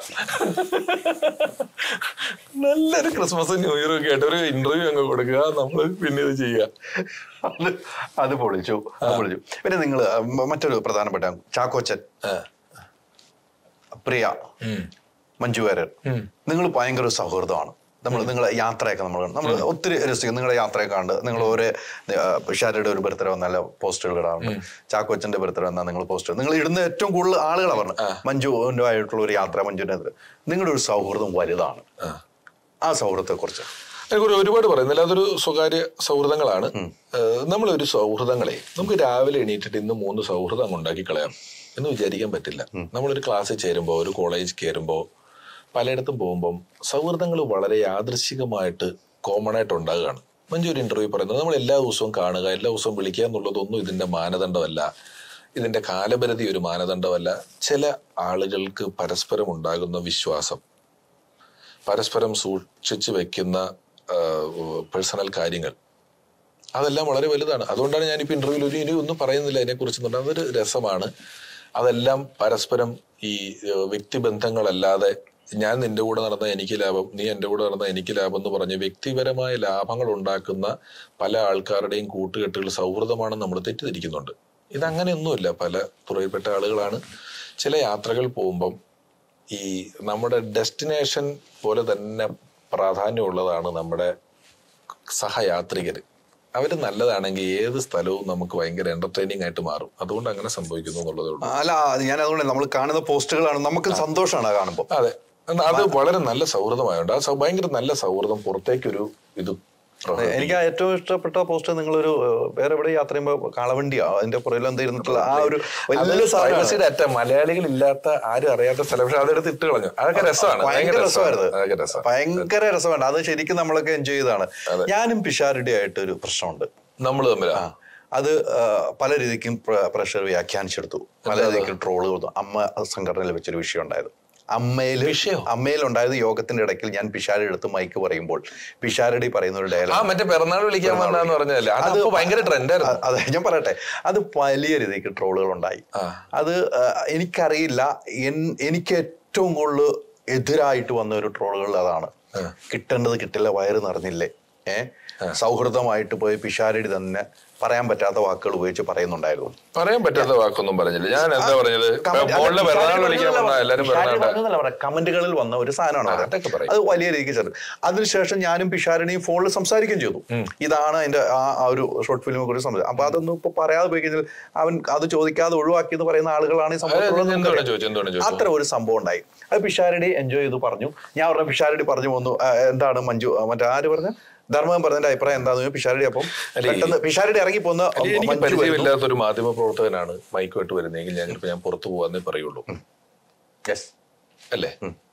നല്ലൊരു ക്രിസ്മസ് ന്യൂ ഇയർ ഒക്കെ ആയിട്ട് ഒരു ഇന്റർവ്യൂ അങ്ങ് കൊടുക്കുക നമ്മൾ പിന്നെ ഇത് ചെയ്യുക അത് അത് പൊളിച്ചു അത് പൊളിച്ചു പിന്നെ നിങ്ങൾ മറ്റൊരു പ്രധാനപ്പെട്ട ചാക്കോച്ചൻ ആ. പ്രിയ മഞ്ജു വാര്യർ നിങ്ങൾ ഭയങ്കര ഒരു സൗഹൃദമാണ് നമ്മൾ നിങ്ങളെ യാത്രയൊക്കെ നമ്മൾ നമ്മൾ ഒത്തിരി രസിക്കും നിങ്ങളുടെ യാത്രയൊക്കെ കണ്ട് നിങ്ങൾ ഓരോ ഷാരയുടെ ഒരു ബർത്ത്ഡേ വന്നാൽ പോസ്റ്റുകൾ ഇടാറുണ്ട് ചാക്കോച്ചന്റെ ബർത്ത്ഡേ വന്നാൽ നിങ്ങൾ പോസ്റ്റ് നിങ്ങൾ ഇടുന്ന ഏറ്റവും കൂടുതൽ ആളുകളാണ് പറഞ്ഞത് മഞ്ജുവിൻ്റെ ആയിട്ടുള്ള ഒരു യാത്ര മഞ്ജുവിൻ്റെ നിങ്ങളുടെ ഒരു സൗഹൃദം വലുതാണ് ആ സൗഹൃദത്തെ കുറിച്ച് അതിനെക്കുറിച്ച് ഒരുപാട് പറയുന്നില്ല അതൊരു സ്വകാര്യ സൗഹൃദങ്ങളാണ് ഏഹ് നമ്മളൊരു സൗഹൃദങ്ങളെ നമുക്ക് രാവിലെ എണീറ്റിട്ട് ഇന്ന് മൂന്ന് സൗഹൃദം ഉണ്ടാക്കി കളയാം എന്ന് വിചാരിക്കാൻ പറ്റില്ല നമ്മളൊരു ക്ലാസ്സിൽ ചേരുമ്പോൾ ഒരു കോളേജ് കയറുമ്പോൾ പലയിടത്തും പോകുമ്പം സൗഹൃദങ്ങൾ വളരെ യാദൃശികമായിട്ട് കോമൺ ആയിട്ട് ഉണ്ടാകുകയാണ് മഞ്ജു ഒരു ഇന്റർവ്യൂ പറയുന്നത് നമ്മൾ എല്ലാ ദിവസവും കാണുക എല്ലാ ദിവസവും വിളിക്കുക എന്നുള്ളതൊന്നും ഇതിന്റെ മാനദണ്ഡമല്ല ഇതിന്റെ കാലപരിധി ഒരു മാനദണ്ഡമല്ല ചില ആളുകൾക്ക് പരസ്പരം ഉണ്ടാകുന്ന വിശ്വാസം പരസ്പരം സൂക്ഷിച്ചു വെക്കുന്ന പേഴ്സണൽ കാര്യങ്ങൾ അതെല്ലാം വളരെ വലുതാണ് അതുകൊണ്ടാണ് ഞാനിപ്പോൾ ഇന്റർവ്യൂവിൽ ഒരു ഇനി ഒന്നും പറയുന്നില്ല അതിനെക്കുറിച്ച് അതൊരു രസമാണ് അതെല്ലാം പരസ്പരം ഈ ഏഹ്, വ്യക്തിബന്ധങ്ങളല്ലാതെ ഞാൻ നിന്റെ കൂടെ നടന്ന എനിക്ക് ലാഭം നീ എൻ്റെ കൂടെ നടന്ന എനിക്ക് ലാഭം എന്ന് പറഞ്ഞ് വ്യക്തിപരമായ ലാഭങ്ങൾ ഉണ്ടാക്കുന്ന പല ആൾക്കാരുടെയും കൂട്ടുകെട്ടുകൾ സൗഹൃദമാണെന്ന് നമ്മൾ തെറ്റിദ്ധരിക്കുന്നുണ്ട് ഇതങ്ങനെയൊന്നുമില്ല പല തുറയിൽപ്പെട്ട ആളുകളാണ് ചില യാത്രകൾ പോകുമ്പം ഈ നമ്മുടെ ഡെസ്റ്റിനേഷൻ പോലെ തന്നെ പ്രാധാന്യമുള്ളതാണ് നമ്മുടെ സഹയാത്രികർ അവർ നല്ലതാണെങ്കിൽ ഏത് സ്ഥലവും നമുക്ക് ഭയങ്കര എന്റർടൈനിങ് ആയിട്ട് മാറും അതുകൊണ്ട് അങ്ങനെ സംഭവിക്കുന്നു എന്നുള്ളതേ ഉള്ളൂ അല്ല ഞാൻ അതുകൊണ്ട് നമ്മൾ കാണുന്ന പോസ്റ്റുകളാണ് നമുക്ക് സന്തോഷമാണ് അത് കാണുമ്പോൾ അതെ എന്നാ അത് വളരെ നല്ല സൗഹൃദമായുണ്ട് ആ സൗ- ഭയങ്കര നല്ല സൗഹൃദം പുറത്തേക്കൊരു ഇത് പ്രഹ- എനിക്ക് ആ ഏറ്റവും ഇഷ്ടപ്പെട്ട പോസ്റ്റ് നിങ്ങളൊരു ഏഹ്, വേറെ എവിടെ യാത്ര ചെയ്യുമ്പോൾ കാളവണ്ടിയാ അതിന്റെ പുറകിൽ എന്താ ഇരുന്നിട്ടുള്ള ആ ഒരു അത് വലിയ സാധനം privacy data മലയാളികൾ ഇല്ലാത്ത ആരും അറിയാത്ത സ്ഥലം പക്ഷെ അതെടുത്ത് ഇട്ട് കളഞ്ഞു അതൊക്കെ രസമാണ് ഭയങ്കര രസമായിരുന്നു അതൊക്കെ രസമാണ് ഭയങ്കര രസമാണ് അത് ശരിക്കും നമ്മളൊക്കെ എൻജോയ് ചെയ്താണ് ഞാനും പിഷാരുടെ ആയിട്ട് ഒരു പ്രശ്നമുണ്ട് നമ്മൾ തമ്മിലാ ആ അത് ആ, പല രീതിക്കും പ്രഷർ വ്യാഖ്യാനിച്ചെടുത്തു പല രീതിക്കും ട്രോള് കൊടുത്തു അമ്മ സംഘടനയിൽ വെച്ചൊരു വിഷയം ഉണ്ടായത് അമ്മയിൽ വിഷയോ? അമ്മയിൽ ഉണ്ടായത് യോഗത്തിന്റെ ഇടയ്ക്കിൽ ഞാൻ പിഷാരുടെ എടുത്ത് മൈക്ക് പറയുമ്പോൾ പിഷാരടി പറയുന്ന ഒരു ആ ഡയലോഗ് മറ്റേ പിറന്നാൾ വിളിക്കാൻ വന്നാന്ന് പറഞ്ഞല്ലേ അത് അത് അപ്പൊ ഭയങ്കര ട്രെൻഡായിരുന്നു അ- അതെ ഞാൻ പറയട്ടെ അത് വലിയ രീതിക്ക് ട്രോളുകൾ ഉണ്ടായി ആ. അത് ആ, എനിക്കറിയില്ല എൻ- എനിക്ക് ഏറ്റവും കൂടുതൽ എതിരായിട്ട് വന്ന ഒരു ട്രോളുകൾ അതാണ് കിട്ടേണ്ടത് കിട്ടില്ല വയറ് നിറഞ്ഞില്ലേ ഏ സൗഹൃദമായിട്ട് പോയി പിഷാരടി തന്നെ പറയാൻ പറ്റാത്ത വാക്കുകൾ ഉപയോഗിച്ച് പറയുന്നുണ്ടായിരുന്നു പറയാൻ പറ്റാത്ത വാക്കൊന്നും പറഞ്ഞില്ല ഞാൻ എന്താ പറഞ്ഞത് മോളിലെ പിറന്നാൾ വിളിക്കാൻ വന്ന എല്ലാരും പിറന്നാൾ കമന്റുകളിൽ വന്ന ഒരു സാധനമാണ് അത്. അതൊക്കെ പറയും. അത് വലിയ രീതിക്ക് ചെറു അതിനുശേഷം ഞാനും പിഷാരണിയും ഫോണിൽ സംസാരിക്കുകയും ചെയ്തു ഇതാണ് അതിന്റെ ആ ആ ഒരു ഷോർട്ട് ഫിലിമിനെ കുറിച്ച് സംസാരിച്ചത് അപ്പൊ അതൊന്നും ഇപ്പൊ പറയാതെ പോയി കഴിഞ്ഞാൽ അവൻ അത് ചോദിക്കാതെ ഒഴിവാക്കി എന്ന് പറയുന്ന ആളുകളാണ് ഈ സംഭവത്തിലുള്ളത് എന്താണ് നമുക്കറിയാം. ചോദിച്ചത് എന്താണ് ചോദിച്ചത് അത്ര ഒരു സംഭവം ഉണ്ടായി അത് പിഷാരടി എൻജോയ് ചെയ്ത് പറഞ്ഞു ഞാൻ അവരുടെ പിഷാരടി പറഞ്ഞു വന്നു ആ, എന്താണ് മഞ്ജു ആ, മറ്റേ ആര് പറഞ്ഞു ധർമ്മം പറഞ്ഞതിന്റെ അഭിപ്രായം എന്താന്ന് പിഷാരടി അപ്പം അല്ല, ഈ- പെട്ടെന്ന് പിഷാരടി ഇറങ്ങി പോന്ന അല്ല, എനിക്ക് മഞ്ജു വരുന്നു. പരിചയമില്ലാത്ത ഒരു മാധ്യമ പ്രവർത്തകനാണ് മൈക്കുമായിട്ട് വരുന്നതെങ്കിൽ ഞാൻ ചിലപ്പോൾ ഞാൻ പുറത്തു പോകാന്നേ പറയുള്ളൂ Yes. അല്ലേ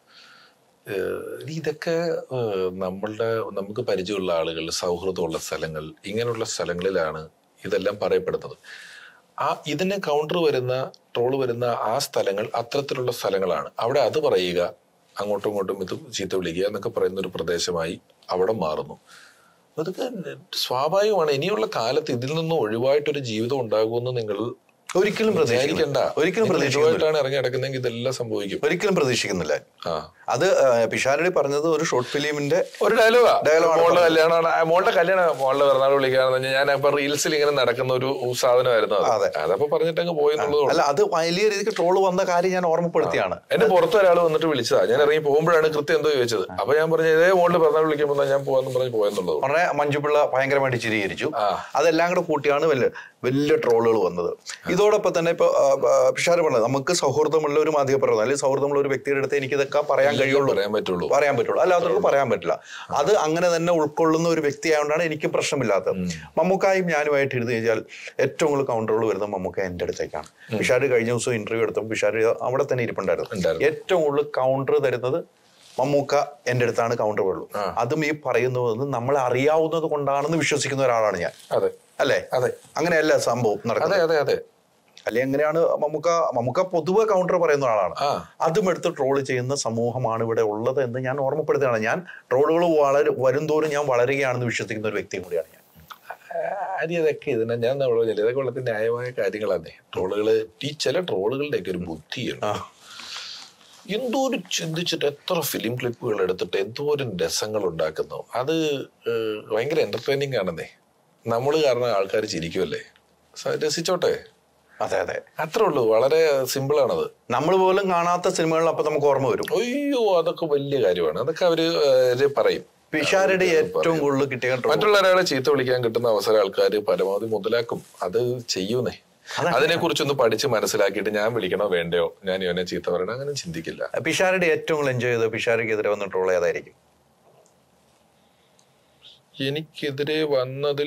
ഏഹ് ഇതൊക്കെ ഏഹ് നമ്മളുടെ നമുക്ക് പരിചയമുള്ള ആളുകൾ സൗഹൃദമുള്ള സ്ഥലങ്ങൾ ഇങ്ങനെയുള്ള സ്ഥലങ്ങളിലാണ് ഇതെല്ലാം പറയപ്പെടുന്നത് ആ ഇതിന് കൗണ്ടർ വരുന്ന ട്രോള് വരുന്ന ആ സ്ഥലങ്ങൾ അത്തരത്തിലുള്ള സ്ഥലങ്ങളാണ് അവിടെ അത് പറയുക അങ്ങോട്ടും ഇങ്ങോട്ടും ഇത് ചീത്ത വിളിക്കുക എന്നൊക്കെ പറയുന്ന ഒരു പ്രദേശമായി അവിടെ മാറുന്നു അതൊക്കെ സ്വാഭാവികമാണ് ഇനിയുള്ള കാലത്ത് ഇതിൽ നിന്നും ഒഴിവായിട്ടൊരു ജീവിതം ഉണ്ടാകുമെന്ന് നിങ്ങൾ ഒരിക്കലും വിചാരിക്കണ്ട പ്രതീക്ഷിക്കണ്ട ഒരിക്കലും നിങ്ങൾ പ്രതീക്ഷിക്കുന്നില്ല ഇതുമായിട്ടാണ് ഇറങ്ങി നടക്കുന്നെങ്കിൽ ഇതെല്ലാം സംഭവിക്കും ഒരിക്കലും പ്രതീക്ഷിക്കുന്നില്ല ആ അത് ആ, പിഷാരടി പറഞ്ഞത് ഒരു ഷോർട്ട് ഫിലിമിന്റെ ഒരു ഡയലോഗാ Dialogue ആണ് മോളുടെ പറഞ്ഞത്. കല്യാണമാണ് ആ, മോളുടെ കല്യാണം മോളുടെ പിറന്നാൾ വിളിക്കാന്ന് പറഞ്ഞാൽ ഞാൻ അപ്പൊ റീൽസിൽ ഇങ്ങനെ നടക്കുന്ന ഒരു സാധനമായിരുന്നു അത് അതെ. അതപ്പോ പറഞ്ഞിട്ട് അങ്ങ് പോയി എന്നുള്ളതേ അല്ല ഉള്ളൂ അത് വലിയ രീതിക്ക് ട്രോള് വന്ന കാര്യം ഞാൻ ഓർമ്മപ്പെടുത്തിയാണ് എന്റെ പുറത്ത് ഒരാൾ വന്നിട്ട് വിളിച്ചതാ ഞാൻ ഇറങ്ങി പോകുമ്പോഴാണ് കൃത്യം എന്തോ ചോദിച്ചത് അപ്പൊ ഞാൻ പറഞ്ഞു ഇതേ മോളുടെ പിറന്നാൾ വിളിക്കുമ്പോൾ ഞാൻ പോവാന്ന് പറഞ്ഞ് പോയെന്നുള്ളത് ഉടനെ മഞ്ജുപിള്ള ഭയങ്കരമായിട്ട് ചിരീകരിച്ചു ആ. അതെല്ലാം കൂടെ കൂട്ടിയാണ് വലിയ വലിയ ട്രോളുകൾ വന്നത് ഇതോടൊപ്പം തന്നെ ഇപ്പൊ ആ, ആ, പിഷാര് പറഞ്ഞത് നമുക്ക് സൗഹൃദമുള്ള ഒരു മാധ്യമപ്രവർത്തനം അല്ലെങ്കിൽ സൗഹൃദമുള്ള ഒരു വ്യക്തിയുടെ അടുത്ത് എനിക്ക് ഇതൊക്കെ പറയാൻ കഴിയുള്ളൂ പറയാൻ പറ്റുള്ളൂ പറയാൻ പറ്റുള്ളൂ അല്ലാത്തവർക്ക് പറയാൻ പറ്റില്ല അത് അങ്ങനെ തന്നെ ഉൾക്കൊള്ളുന്ന ഒരു വ്യക്തിയായതുകൊണ്ടാണ് എനിക്ക് പ്രശ്നമില്ലാത്തത് മമ്മൂക്കായും ഞാനുമായിട്ട് ഇരുന്ന് കഴിഞ്ഞാൽ ഏറ്റവും കൂടുതൽ കൗണ്ടറുകൾ വരുന്നത് മമ്മൂക്ക എൻ്റെ അടുത്തേക്കാണ് പിഷാര് കഴിഞ്ഞ ദിവസം ഇന്റർവ്യൂ എടുത്തപ്പോൾ പിഷാര് അവിടെ തന്നെ ഇരിപ്പുണ്ടായിരുന്നു ഉണ്ടായിരുന്നു. ഏറ്റവും കൂടുതൽ കൗണ്ടർ തരുന്നത് മമ്മൂക്ക എൻ്റെ അടുത്താണ് കൗണ്ടർ ഉള്ളൂ അതും ഈ പറയുന്നത് നമ്മളെ അറിയാവുന്നത് കൊണ്ടാണെന്ന് വിശ്വസിക്കുന്ന ഒരാളാണ് ഞാൻ അതെ അല്ലേ അതെ അങ്ങനെയല്ല സംഭവം അതെ നടക്കുന്നത് അതെ അതെ അല്ലെ എങ്ങനെയാണ് മമ്മൂക്ക മമ്മൂക്ക പൊതുവെ കൗണ്ടർ പറയുന്ന ഒരാളാണ് ആ. അതും എടുത്ത് ട്രോൾ ചെയ്യുന്ന സമൂഹമാണ് ഇവിടെ ഉള്ളത് എന്ന് ഞാൻ ഓർമ്മപ്പെടുത്തുകയാണ് ഞാൻ ട്രോളുകൾ വളരെ വരുംതോറും ഞാൻ വളരുകയാണെന്ന് വിശ്വസിക്കുന്ന ഒരു വ്യക്തിയും കൂടിയാണ് ഞാൻ ആര്യ ഇതൊക്കെ ഇതിനെ ഞാൻ നമ്മൾ പറഞ്ഞില്ല ഇതൊക്കെ വളരെ ന്യായമായ കാര്യങ്ങളാണ് ട്രോളുകള് ഈ ചില ട്രോളുകളുടെയൊക്കെ ഒരു ബുദ്ധിയുണ്ട് ആ. എന്തോരം ചിന്തിച്ചിട്ട് എത്ര ഫിലിം ക്ലിപ്പുകൾ എടുത്തിട്ട് എന്തോരം രസങ്ങൾ ഉണ്ടാക്കുന്നു അത് ഏഹ്, ഭയങ്കര എന്റർടൈനിങ് ആണെന്നേ നമ്മൾ കാരണം ആൾക്കാർ ചിരിക്കുമല്ലേ സ- രസിച്ചോട്ടെ അതെ അതെ അത്രേ ഉള്ളൂ വളരെ സിമ്പിൾ ആണത് നമ്മൾ പോലും കാണാത്ത സിനിമകളിൽ അപ്പൊ നമുക്ക് ഓർമ്മ വരും അയ്യോ അതൊക്കെ വലിയ കാര്യമാണ് അതൊക്കെ അവര് ഏഹ്, പറയും പിഷാരുടെ ഏറ്റവും കൂടുതൽ കിട്ടിയ troll- മറ്റുള്ള ഒരാളെ ചീത്ത വിളിക്കാൻ കിട്ടുന്ന അവസരം ആൾക്കാർ പരമാവധി മുതലാക്കും അത് ചെയ്യൂന്നേ അതിനെ കുറിച്ചൊന്ന് പഠിച്ച് മനസ്സിലാക്കിയിട്ട് ഞാൻ വിളിക്കണോ വേണ്ടയോ ഞാൻ ഇവനെ ചീത്ത പറയണോ അങ്ങനെ ചിന്തിക്കില്ല പിഷാരുടെ ഏറ്റവും കൂടുതൽ എൻജോയ് ചെയ്ത് പിഷാരക്കെതിരെ വന്ന ട്രോൾ ഏതായിരിക്കും എനിക്കെതിരെ വന്നതിൽ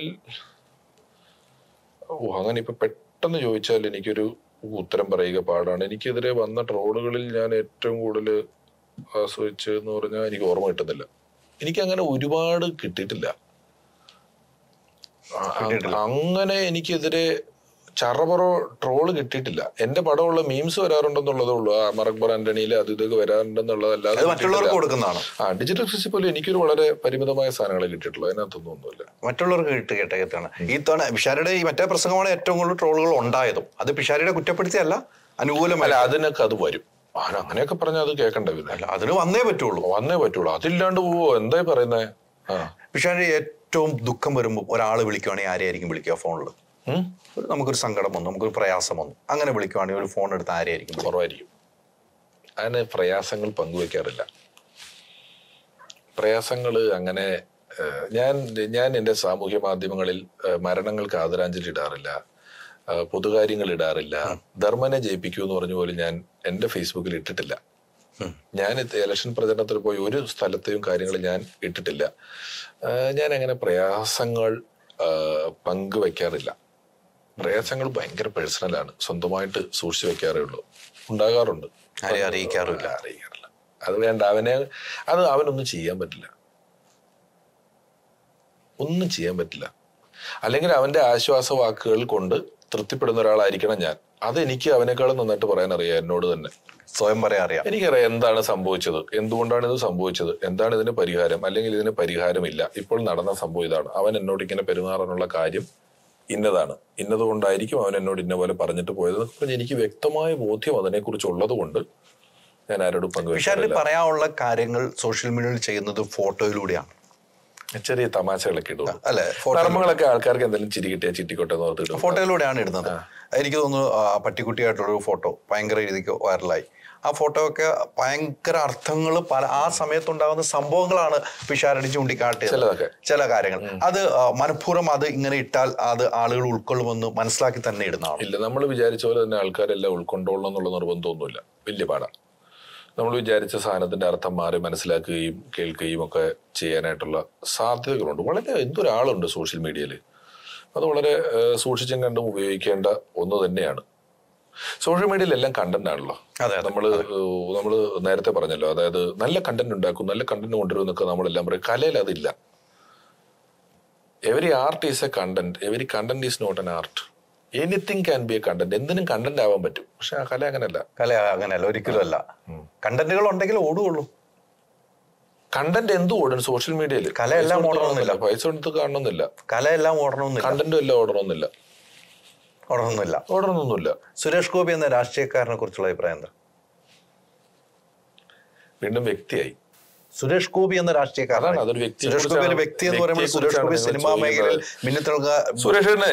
ഓ അങ്ങനെ ഇപ്പൊ പെട്ടെന്ന് ചോദിച്ചാൽ എനിക്കൊരു ഉത്തരം പറയുക പാടാണ് എനിക്കെതിരെ വന്ന ട്രോളുകളിൽ ഞാൻ ഏറ്റവും കൂടുതൽ ആസ്വദിച്ചതെന്ന് പറഞ്ഞാൽ എനിക്ക് ഓർമ്മ കിട്ടുന്നില്ല എനിക്ക് അങ്ങനെ ഒരുപാട് കിട്ടിയിട്ടില്ല ആ, അങ്ങനെ എനിക്കെതിരെ ചറപറോ ട്രോള് കിട്ടിയിട്ടില്ല എന്റെ പടമുള്ള മീംസ് വരാറുണ്ടെന്നുള്ളതേ ഉള്ളൂ ആ മറക്ബർ ആന്റണിയിൽ അത് ഇതൊക്കെ വരാറുണ്ടെന്നുള്ളതല്ലാതെ അത് മറ്റുള്ളവർക്ക് കിട്ടിയിട്ടില്ല. കൊടുക്കുന്നതാണ് ആ ഡിജിറ്റൽ ഫിസിക് പോലും എനിക്കൊരു വളരെ പരിമിതമായ സാധനങ്ങളെ കിട്ടിയിട്ടുള്ളൂ അതിനകത്തൊന്നും ഒന്നുമില്ല മറ്റുള്ളവർക്ക് കിട്ടി കേട്ടകത്താണ് ഈ തവണ പിഷാരുടെ ഈ മറ്റേ പ്രസംഗമാണ് ഏറ്റവും കൂടുതൽ ട്രോളുകൾ ഉണ്ടായതും അത് പിഷാരിയുടെ കുറ്റപ്പെടുത്തിയല്ല അനുകൂലമല്ല അല്ല അതിനൊക്കെ അത് വരും ആ, അങ്ങനെയൊക്കെ പറഞ്ഞാൽ അത് കേൾക്കണ്ട പിന്നെ അല്ല അതിന് വന്നേ പറ്റുള്ളൂ വന്നേ പറ്റുള്ളൂ അതില്ലാണ്ട് പോവോ എന്തായി പറയുന്നേ ആ പിഷാരി ഏറ്റവും ദുഃഖം വരുമ്പോൾ ഒരാൾ വിളിക്കുവാണെങ്കിൽ ആരെയായിരിക്കും വിളിക്കുക ഫോണിൽ ഉം? ഒരു നമുക്കൊരു സങ്കടം വന്നു നമുക്കൊരു പ്രയാസം വന്നു അങ്ങനെ വിളിക്കുവാണെങ്കിൽ ഒരു ഫോൺ എടുത്ത് ആരെയായിരിക്കും വിളിക്കുക? കുറവായിരിക്കും അതിന് പ്രയാസങ്ങൾ പങ്കുവെക്കാറില്ല പ്രയാസങ്ങൾ അങ്ങനെ ഏഹ്, ഞാൻ ഞാൻ എൻ്റെ സാമൂഹ്യ മാധ്യമങ്ങളിൽ ഏഹ്, മരണങ്ങൾക്ക് ആദരാഞ്ജലി ഇടാറില്ല ഏഹ്, പൊതുകാര്യങ്ങൾ ഇടാറില്ല ധർമ്മനെ ജയിപ്പിക്കൂ എന്ന് പറഞ്ഞ പോലെ ഞാൻ എൻ്റെ ഫേസ്ബുക്കിൽ ഇട്ടിട്ടില്ല ഞാൻ ഇത് ഇലക്ഷൻ പ്രചരണത്തിൽ പോയി ഒരു സ്ഥലത്തെയും കാര്യങ്ങൾ ഞാൻ ഇട്ടിട്ടില്ല ഏഹ്, ഞാൻ അങ്ങനെ പ്രയാസങ്ങൾ ഏഹ്, പങ്കുവെക്കാറില്ല പ്രയാസങ്ങൾ ഭയങ്കര പേഴ്സണലാണ് സ്വന്തമായിട്ട് സൂക്ഷിച്ചു വെക്കാറേ ഉള്ളൂ ഉണ്ടാകാറുണ്ട് ആരെയും അറിയിക്കാറുമില്ല. അറിയിക്കാറില്ല അത് വേണ്ട അവനെ അത് അവനൊന്നും ചെയ്യാൻ പറ്റില്ല ഒന്നും ചെയ്യാൻ പറ്റില്ല അല്ലെങ്കിൽ അവന്റെ ആശ്വാസ വാക്കുകൾ കൊണ്ട് തൃപ്തിപ്പെടുന്ന ഒരാളായിരിക്കണം ഞാൻ അത് എനിക്ക് അവനേക്കാളും നന്നായിട്ട് പറയാൻ അറിയാം എന്നോട് തന്നെ സ്വയം പറയാൻ അറിയാം എനിക്കറിയാം എന്താണ് സംഭവിച്ചത് എന്തുകൊണ്ടാണ് ഇത് സംഭവിച്ചത് എന്താണ് ഇതിന് പരിഹാരം അല്ലെങ്കിൽ ഇതിന് പരിഹാരമില്ല ഇപ്പോൾ നടന്ന സംഭവം ഇതാണ് അവൻ എന്നോട് ഇങ്ങനെ പെരുമാറാനുള്ള കാര്യം ഇന്നതാണ് ഇന്നതുകൊണ്ടായിരിക്കും അവൻ എന്നോട് ഇന്ന പോലെ പറഞ്ഞിട്ട് പോയത് എന്നൊക്കെ പറഞ്ഞ് എനിക്ക് വ്യക്തമായ ബോധ്യം അതിനെക്കുറിച്ച് ഉള്ളത് കൊണ്ട് ഞാൻ ആരോടും പിഷാരിന് പങ്കുവെക്കാറില്ല പറയാനുള്ള കാര്യങ്ങൾ സോഷ്യൽ മീഡിയയിൽ ചെയ്യുന്നത് ഫോട്ടോയിലൂടെയാണ് ചെറിയ തമാശകളൊക്കെ ഇടും അല്ലെ ഫോട്ടോ നർമ്മങ്ങളൊക്കെ ആൾക്കാർക്ക് എന്തെങ്കിലും ചിരി കിട്ടിയാൽ ചിറ്റിക്കോട്ടെ എന്ന് ഓർത്തിടും ഫോട്ടോയിലൂടെയാണ് ഇടുന്നത് എനിക്ക് തോന്നുന്നു ആ, പട്ടിക്കുട്ടിയായിട്ടുള്ളൊരു ഫോട്ടോ ഭയങ്കര രീതിക്ക് വൈറലായി ആ ഫോട്ടോ ഒക്കെ ഭയങ്കര അർത്ഥങ്ങൾ പല ആ സമയത്തുണ്ടാകുന്ന സംഭവങ്ങളാണ് പിഷാരടി ചൂണ്ടിക്കാട്ടിയത് ചിലതൊക്കെ. ചില കാര്യങ്ങൾ അത് ആ, മനഃപൂർവ്വം അത് ഇങ്ങനെ ഇട്ടാൽ അത് ആളുകൾ ഉൾക്കൊള്ളുമെന്ന് മനസ്സിലാക്കി തന്നെ ഇടുന്നതാണ് ഇല്ല നമ്മൾ വിചാരിച്ച പോലെ തന്നെ ആൾക്കാരെല്ലാം ഉൾക്കൊണ്ടോളണം എന്നുള്ള നിർബന്ധമൊന്നുമില്ല വലിയ പാടാ നമ്മൾ വിചാരിച്ച സാധനത്തിന്റെ അർത്ഥം മാറി മനസ്സിലാക്കുകയും കേൾക്കുകയും ഒക്കെ ചെയ്യാനായിട്ടുള്ള സാധ്യതകളുണ്ട് വളരെ എന്തൊരാളുണ്ട് സോഷ്യൽ മീഡിയയിൽ അത് വളരെ ഏഹ്, സൂക്ഷിച്ചും കണ്ടും ഉപയോഗിക്കേണ്ട ഒന്ന് തന്നെയാണ് സോഷ്യൽ മീഡിയയിൽ എല്ലാം കണ്ടന്റ് ആണല്ലോ അതെ, അതെ, നമ്മള് നമ്മള് നേരത്തെ പറഞ്ഞല്ലോ അതായത് നല്ല കണ്ടന്റ് ഉണ്ടാക്കും നല്ല കണ്ടന്റ് കൊണ്ടുവരും എന്നൊക്കെ നമ്മളെല്ലാം പറയും കലയിൽ അതില്ല every art is a content every content is not an art anything can be a content എന്തിനും കണ്ടന്റ് ആവാൻ പറ്റും പക്ഷെ ആ കല അങ്ങനെയല്ല കല അങ്ങനെയല്ല ഒരിക്കലും അല്ല കണ്ടന്റുകൾ ഉണ്ടെങ്കിൽ ഓടുകയുള്ളൂ കണ്ടന്റ് എന്ത് ഓടും സോഷ്യൽ മീഡിയയിൽ കല എല്ലാം ഓടണമെന്നില്ല. പൈസ കൊടുത്ത് കാണണമെന്നില്ല കല എല്ലാം ഓടണമെന്നില്ല കണ്ടന്റും എല്ലാം ഓടണമെന്നില്ല ഓടണമെന്നില്ല ഓടണമെന്നൊന്നുമില്ല സുരേഷ് ഗോപി എന്ന രാഷ്ട്രീയക്കാരനെ കുറിച്ചുള്ള അഭിപ്രായം എന്താ വീണ്ടും വ്യക്തിയായി സുരേഷ് ഗോപി എന്ന രാഷ്ട്രീയക്കാരൻ അതാണ്, അതൊരു വ്യക്തിയെ സുരേഷ് ഗോപി ഒരു കുറിച്ചാണ് വ്യക്തി എന്ന് പറയുമ്പോൾ സുരേഷ് ഗോപി വ്യക്തിയെക്കുറിച്ചാണ് സിനിമാ നിങ്ങൾ മേഖലയിൽ ചോദിക്കുന്നത്. മിന്നിത്തിളങ്ങ സുരേഷനെ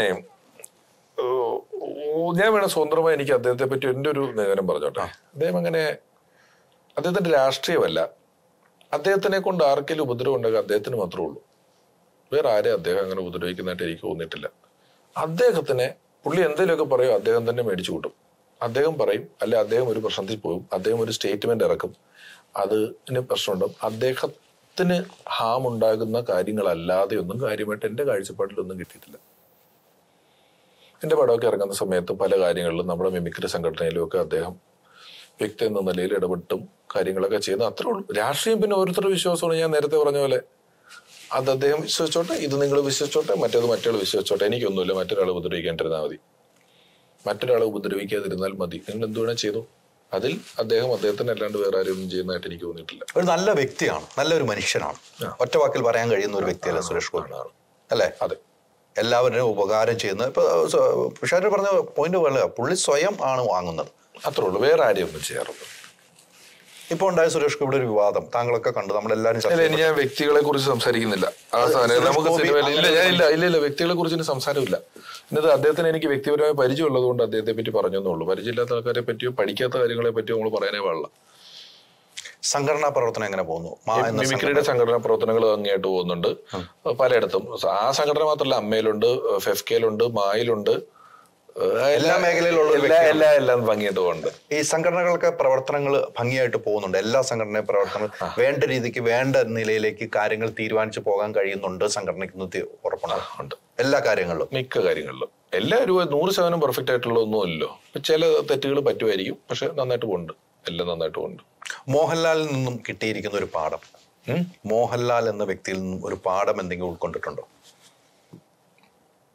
ഞാൻ വേണം സ്വന്തമായി എനിക്ക് അദ്ദേഹത്തെ പറ്റി എൻ്റെ ഒരു നിഗമനം പറഞ്ഞോട്ടെ അദ്ദേഹം അങ്ങനെ അദ്ദേഹത്തിന്റെ രാഷ്ട്രീയമല്ല അദ്ദേഹത്തിനെ കൊണ്ട് ആർക്കെങ്കിലും ഉപദ്രവം ഉണ്ടാക്കുക അദ്ദേഹത്തിന് മാത്രമേ ഉള്ളൂ വേറെ ആരെയും അദ്ദേഹം അങ്ങനെ ഉപദ്രവിക്കുന്നതായിട്ട് എനിക്ക് തോന്നിയിട്ടില്ല അദ്ദേഹത്തിനെ പുള്ളി എന്തെങ്കിലുമൊക്കെ പറയും അദ്ദേഹം തന്നെ മേടിച്ചു കൂട്ടും അദ്ദേഹം പറയും അല്ലെ അദ്ദേഹം ഒരു പ്രശ്നത്തിൽ പോകും അദ്ദേഹം ഒരു സ്റ്റേറ്റ്മെന്റ് ഇറക്കും അതിന് പ്രശ്നമുണ്ടാവും അദ്ദേഹത്തിന് ഹാം ഉണ്ടാകുന്ന കാര്യങ്ങളല്ലാതെ ഒന്നും കാര്യമായിട്ട് എൻ്റെ കാഴ്ചപ്പാടിലൊന്നും കിട്ടിയിട്ടില്ല എൻ്റെ പടമൊക്കെ ഇറങ്ങുന്ന സമയത്ത് പല കാര്യങ്ങളിലും നമ്മുടെ മിമിക്രി സംഘടനയിലും ഒക്കെ അദ്ദേഹം വ്യക്തി എന്ന നിലയിൽ ഇടപെട്ടും കാര്യങ്ങളൊക്കെ ചെയ്യുന്ന അത്രേ ഉള്ളൂ രാഷ്ട്രീയം പിന്നെ ഓരോരുത്തരുടെ വിശ്വാസമാണ് ഞാൻ നേരത്തെ പറഞ്ഞ പോലെ അത് അദ്ദേഹം വിശ്വസിച്ചോട്ടെ ഇത് നിങ്ങൾ വിശ്വസിച്ചോട്ടെ മറ്റേത് മറ്റൊരാൾ വിശ്വസിച്ചോട്ടെ എനിക്കൊന്നുമില്ല മറ്റൊരാളെ ഉപദ്രവിക്കാണ്ടിരുന്നാൽ മതി മറ്റൊരാളെ ഉപദ്രവിക്കാതിരുന്നാൽ മതി നിങ്ങൾ എന്ത് വേണേൽ ചെയ്തു അതിൽ അദ്ദേഹം അദ്ദേഹത്തിന് അല്ലാണ്ട് വേറെ ആരും ഒന്നും ചെയ്യുന്നതായിട്ട് എനിക്ക് തോന്നിയിട്ടില്ല ഒരു നല്ല വ്യക്തിയാണ് നല്ലൊരു മനുഷ്യനാണ് ഒറ്റ വാക്കിൽ പറയാൻ കഴിയുന്ന ഒരു വ്യക്തിയല്ല സുരേഷ് ഗോപി ആണ്. അല്ലേ അതെ എല്ലാവരും ഉപകാരം ചെയ്യുന്ന ഇപ്പൊ പിഷാര് പറഞ്ഞ പോയിന്റ് പോലെ പുള്ളി സ്വയം ആണ് വാങ്ങുന്നത് അത്രേ ഉള്ളൂ വേറെ ആരെയും ഒന്നും ചെയ്യാറില്ല ഇപ്പൊ ഉണ്ടായ സുരേഷ് ഗോപിയുടെ ഒരു വിവാദം താങ്കളൊക്കെ കണ്ടു നമ്മളെല്ലാരും ചർച്ച ഇല്ല ഇനി ഞാൻ വ്യക്തികളെ കുറിച്ച് സംസാരിക്കുന്നില്ല ആ സാധനം സുരേഷ് നമുക്ക് ഗോപി സിനിമയിൽ ഇല്ല അങ്ങനെ ഞാൻ ഇല്ല ഇല്ല ഇല്ല വ്യക്തികളെ കുറിച്ച് ഇനി സംസാരമില്ല ഇന്നത് അദ്ദേഹത്തിന് എനിക്ക് വ്യക്തിപരമായ പരിചയം ഉള്ളത് കൊണ്ട് അദ്ദേഹത്തെ പറ്റി പറഞ്ഞെന്നുള്ളൂ പരിചയമില്ലാത്ത ആൾക്കാരെ പറ്റിയോ പഠിക്കാത്ത കാര്യങ്ങളെ പറ്റിയോ നമ്മൾ പറയാനേ പാടില്ല സംഘടനാ പ്രവർത്തനം എങ്ങനെ പോകുന്നു മാ എന്ന മിമിക്രിയുടെ സംഘടനാ പ്രവർത്തനങ്ങൾ ഭംഗിയായിട്ട് പോകുന്നുണ്ട് പലയിടത്തും ആ സംഘടന മാത്രമല്ല അമ്മയിലുണ്ട് ഫെഫ്കയിലുണ്ട് മായിലുണ്ട് എല്ലാ മേഖലയിലുള്ള ഒരു എല്ലാ എല്ലാ എല്ലാം ഭംഗിയായിട്ട് പോകുന്നുണ്ട് ഈ സംഘടനകൾക്ക് പ്രവർത്തനങ്ങൾ ഭംഗിയായിട്ട് പോകുന്നുണ്ട് എല്ലാ സംഘടന പ്രവർത്തനങ്ങൾ വേണ്ട രീതിക്ക് വേണ്ട നിലയിലേക്ക് കാര്യങ്ങൾ തീരുമാനിച്ചു പോകാൻ കഴിയുന്നുണ്ട് സംഘടനയ്ക്ക് ഇന്ന് തി- ഉറപ്പുണ്ട് ഉണ്ട് എല്ലാ കാര്യങ്ങളിലും മിക്ക കാര്യങ്ങളിലും എല്ലാവരും നൂറ് ശതമാനം പെർഫെക്റ്റ് ആയിട്ടുള്ള ഒന്നുമില്ലല്ലോ ചില തെറ്റുകൾ പറ്റുമായിരിക്കും പക്ഷെ നന്നായിട്ട് പോകുന്നുണ്ട് എല്ലാം നന്നായിട്ട് പോകുന്നുണ്ട് മോഹൻലാലിൽ നിന്നും കിട്ടിയിരിക്കുന്ന ഒരു പാഠം ഉം? മോഹൻലാൽ എന്ന വ്യക്തിയിൽ നിന്നും ഒരു പാഠം എന്തെങ്കിലും ഉൾക്കൊണ്ടിട്ടുണ്ടോ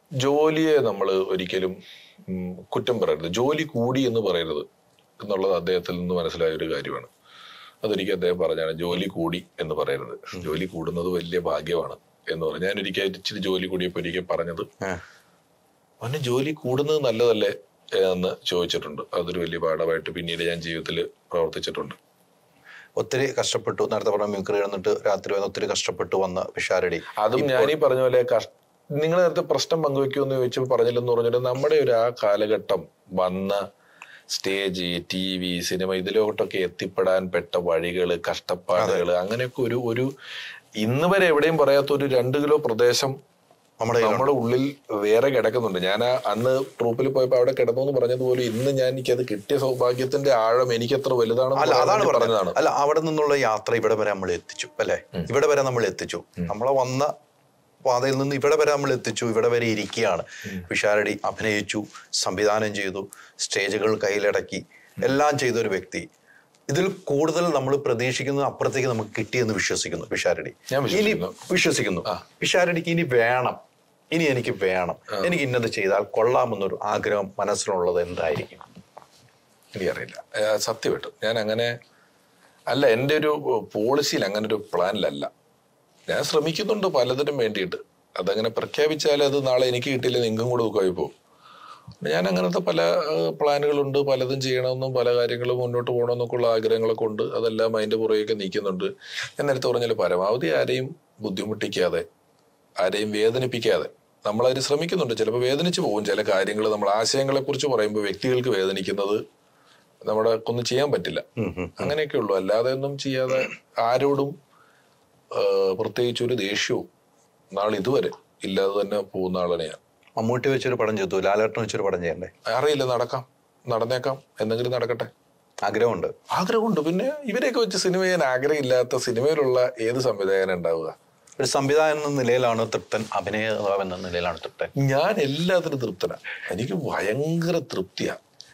ജോലിയെ നമ്മൾ ഒരിക്കലും ഉം, കുറ്റം പറയരുത് ജോലി കൂടി എന്ന് പറയരുത് എന്നുള്ളത് അദ്ദേഹത്തിൽ നിന്ന് മനസ്സിലായ ഒരു കാര്യമാണ് അതൊരിക്കൽ അദ്ദേഹം പറഞ്ഞാണ് ജോലി കൂടി എന്ന് പറയരുത് ജോലി കൂടുന്നത് വലിയ ഭാഗ്യമാണ് എന്ന് പറഞ്ഞു ഞാൻ ഒരിക്കൽ ഇച്ചിരി ജോലി കൂടിയപ്പോൾ ഒരിക്കൽ പറഞ്ഞത് ആ. അവന് ജോലി കൂടുന്നത് നല്ലതല്ലേ എന്ന് ചോദിച്ചിട്ടുണ്ട് അതൊരു വലിയ പാഠമായിട്ട് പിന്നീട് ഞാൻ ജീവിതത്തിൽ പ്രവർത്തിച്ചിട്ടുണ്ട് ഒത്തിരി കഷ്ടപ്പെട്ടു നേരത്തെ പറഞ്ഞ മിമിക്രി കിടന്നിട്ട് രാത്രി വന്ന് ഒത്തിരി കഷ്ടപ്പെട്ടു വന്ന പിഷാരടി അതും ഞാനീ പറഞ്ഞ പോലെ കഷ് നിങ്ങൾ നേരത്തെ പ്രശ്നം പങ്കുവെക്കുമെന്ന് ചോദിച്ചപ്പോൾ പറഞ്ഞില്ലെന്ന് പറഞ്ഞിട്ട് നമ്മുടെ ഒരു ആ കാലഘട്ടം വന്ന സ്റ്റേജ് ടി വി സിനിമ ഇതിലോട്ടൊക്കെ എത്തിപ്പെടാൻ പെട്ട വഴികള് കഷ്ടപ്പാടുകള് അങ്ങനെയൊക്കെ ഒരു ഒരു ഇന്ന് വരെ എവിടെയും പറയാത്ത ഒരു രണ്ട് കിലോ പ്രദേശം നമ്മുടെ നമ്മുടെ ഉള്ളിൽ വേറെ കിടക്കുന്നുണ്ട് ഞാൻ ആ അന്ന് ട്രൂപ്പിൽ പോയപ്പോ അവിടെ കിടന്നു എന്ന് പറഞ്ഞതുപോലെ ഇന്ന് ഞാൻ എനിക്കത് കിട്ടിയ സൗഭാഗ്യത്തിന്റെ ആഴം എനിക്ക് എത്ര വലുതാണെന്ന് അല്ല പറയാൻ അതാണ് വേണ്ടി പറഞ്ഞത് പറഞ്ഞതാണ് അല്ല അവിടെ നിന്നുള്ള യാത്ര ഇവിടെ വരെ നമ്മൾ എത്തിച്ചു അല്ലെ ഇവിടെ വരെ നമ്മൾ എത്തിച്ചു നമ്മളെ വന്ന പാതയിൽ നിന്ന് ഇവിടെ വരെ നമ്മൾ എത്തിച്ചു ഇവിടെ വരെ ഇരിക്കുകയാണ് പിഷാരടി അഭിനയിച്ചു സംവിധാനം ചെയ്തു സ്റ്റേജുകൾ കയ്യിലടക്കി എല്ലാം ചെയ്ത ഒരു വ്യക്തി ഇതിൽ കൂടുതൽ നമ്മൾ പ്രതീക്ഷിക്കുന്നത് അപ്പുറത്തേക്ക് നമുക്ക് കിട്ടിയെന്ന് വിശ്വസിക്കുന്നു പിഷാരടി ഞാൻ ഇനി വിശ്വസിക്കുന്നു. വിശ്വസിക്കുന്നു പിഷാരടിക്ക് ഇനി വേണം ഇനി എനിക്ക് വേണം എനിക്ക് ഇന്നത് ചെയ്താൽ കൊള്ളാമെന്നൊരു ആഗ്രഹം മനസ്സിലുള്ളത് എന്തായിരിക്കും എനിക്കറിയില്ല ഏ, സത്യമായിട്ടും ഞാൻ അങ്ങനെ അല്ല എൻ്റെ ഒരു പോളിസിയിൽ അങ്ങനെ ഒരു പ്ലാനിലല്ല ഞാൻ ശ്രമിക്കുന്നുണ്ട് പലതിനും വേണ്ടിയിട്ട് അതങ്ങനെ പ്രഖ്യാപിച്ചാൽ അത് നാളെ എനിക്ക് കിട്ടിയില്ല നിങ്ങൾക്കും കൂടെ ദുഃഖമായി പോകും ഞാൻ അങ്ങനത്തെ പല ഏ, പ്ലാനുകളുണ്ട് പലതും ചെയ്യണമെന്നും പല കാര്യങ്ങളും മുന്നോട്ട് പോകണമെന്നൊക്കെ ഉള്ള ആഗ്രഹങ്ങളൊക്കെ ഉണ്ട് അതെല്ലാം അതിൻ്റെ പുറകെയൊക്കെ നിൽക്കുന്നുണ്ട് ഞാൻ നേരത്തെ പറഞ്ഞാൽ പരമാവധി ആരെയും ബുദ്ധിമുട്ടിക്കാതെ ആരെയും വേദനിപ്പിക്കാതെ നമ്മളതിന് ശ്രമിക്കുന്നുണ്ട് ചിലപ്പോൾ വേദനിച്ച് പോകും ചില കാര്യങ്ങൾ നമ്മൾ ആശയങ്ങളെ കുറിച്ച് പറയുമ്പോൾ വ്യക്തികൾക്ക് വേദനിക്കുന്നത് നമ്മുടെ ഒന്നും ചെയ്യാൻ പറ്റില്ല അങ്ങനെയൊക്കെ ഉള്ളൂ അല്ലാതെ ഒന്നും ചെയ്യാതെ ആരോടും ആ, പ്രത്യേകിച്ച് ഒരു ദേഷ്യവും നാളെ ഇതുവരെ ഇല്ലാതെ തന്നെ പോകുന്ന ആളാണ് ഞാൻ മമ്മൂട്ടി വെച്ചൊരു പടം ചെയ്തു ലാലേട്ടൻ വെച്ചൊരു പടം ചെയ്യണ്ടേ അറിയില്ല നടക്കാം നടന്നേക്കാം എന്തെങ്കിലും നടക്കട്ടെ ആഗ്രഹമുണ്ട് ആഗ്രഹമുണ്ട് പിന്നെ ഇവരെയൊക്കെ വെച്ച് സിനിമ ചെയ്യാൻ ആഗ്രഹമില്ലാത്ത സിനിമയിലുള്ള ഏത് സംവിധായകൻ ഉണ്ടാവുക ഒരു സംവിധായകൻ എന്ന നിലയിലാണ് തൃപ്തൻ അഭിനേതാവ് എന്ന നിലയിലാണ് തൃപ്തൻ ഞാൻ എല്ലാത്തിനും തൃപ്തനാണ് എനിക്ക് ഭയങ്കര തൃപ്തിയാ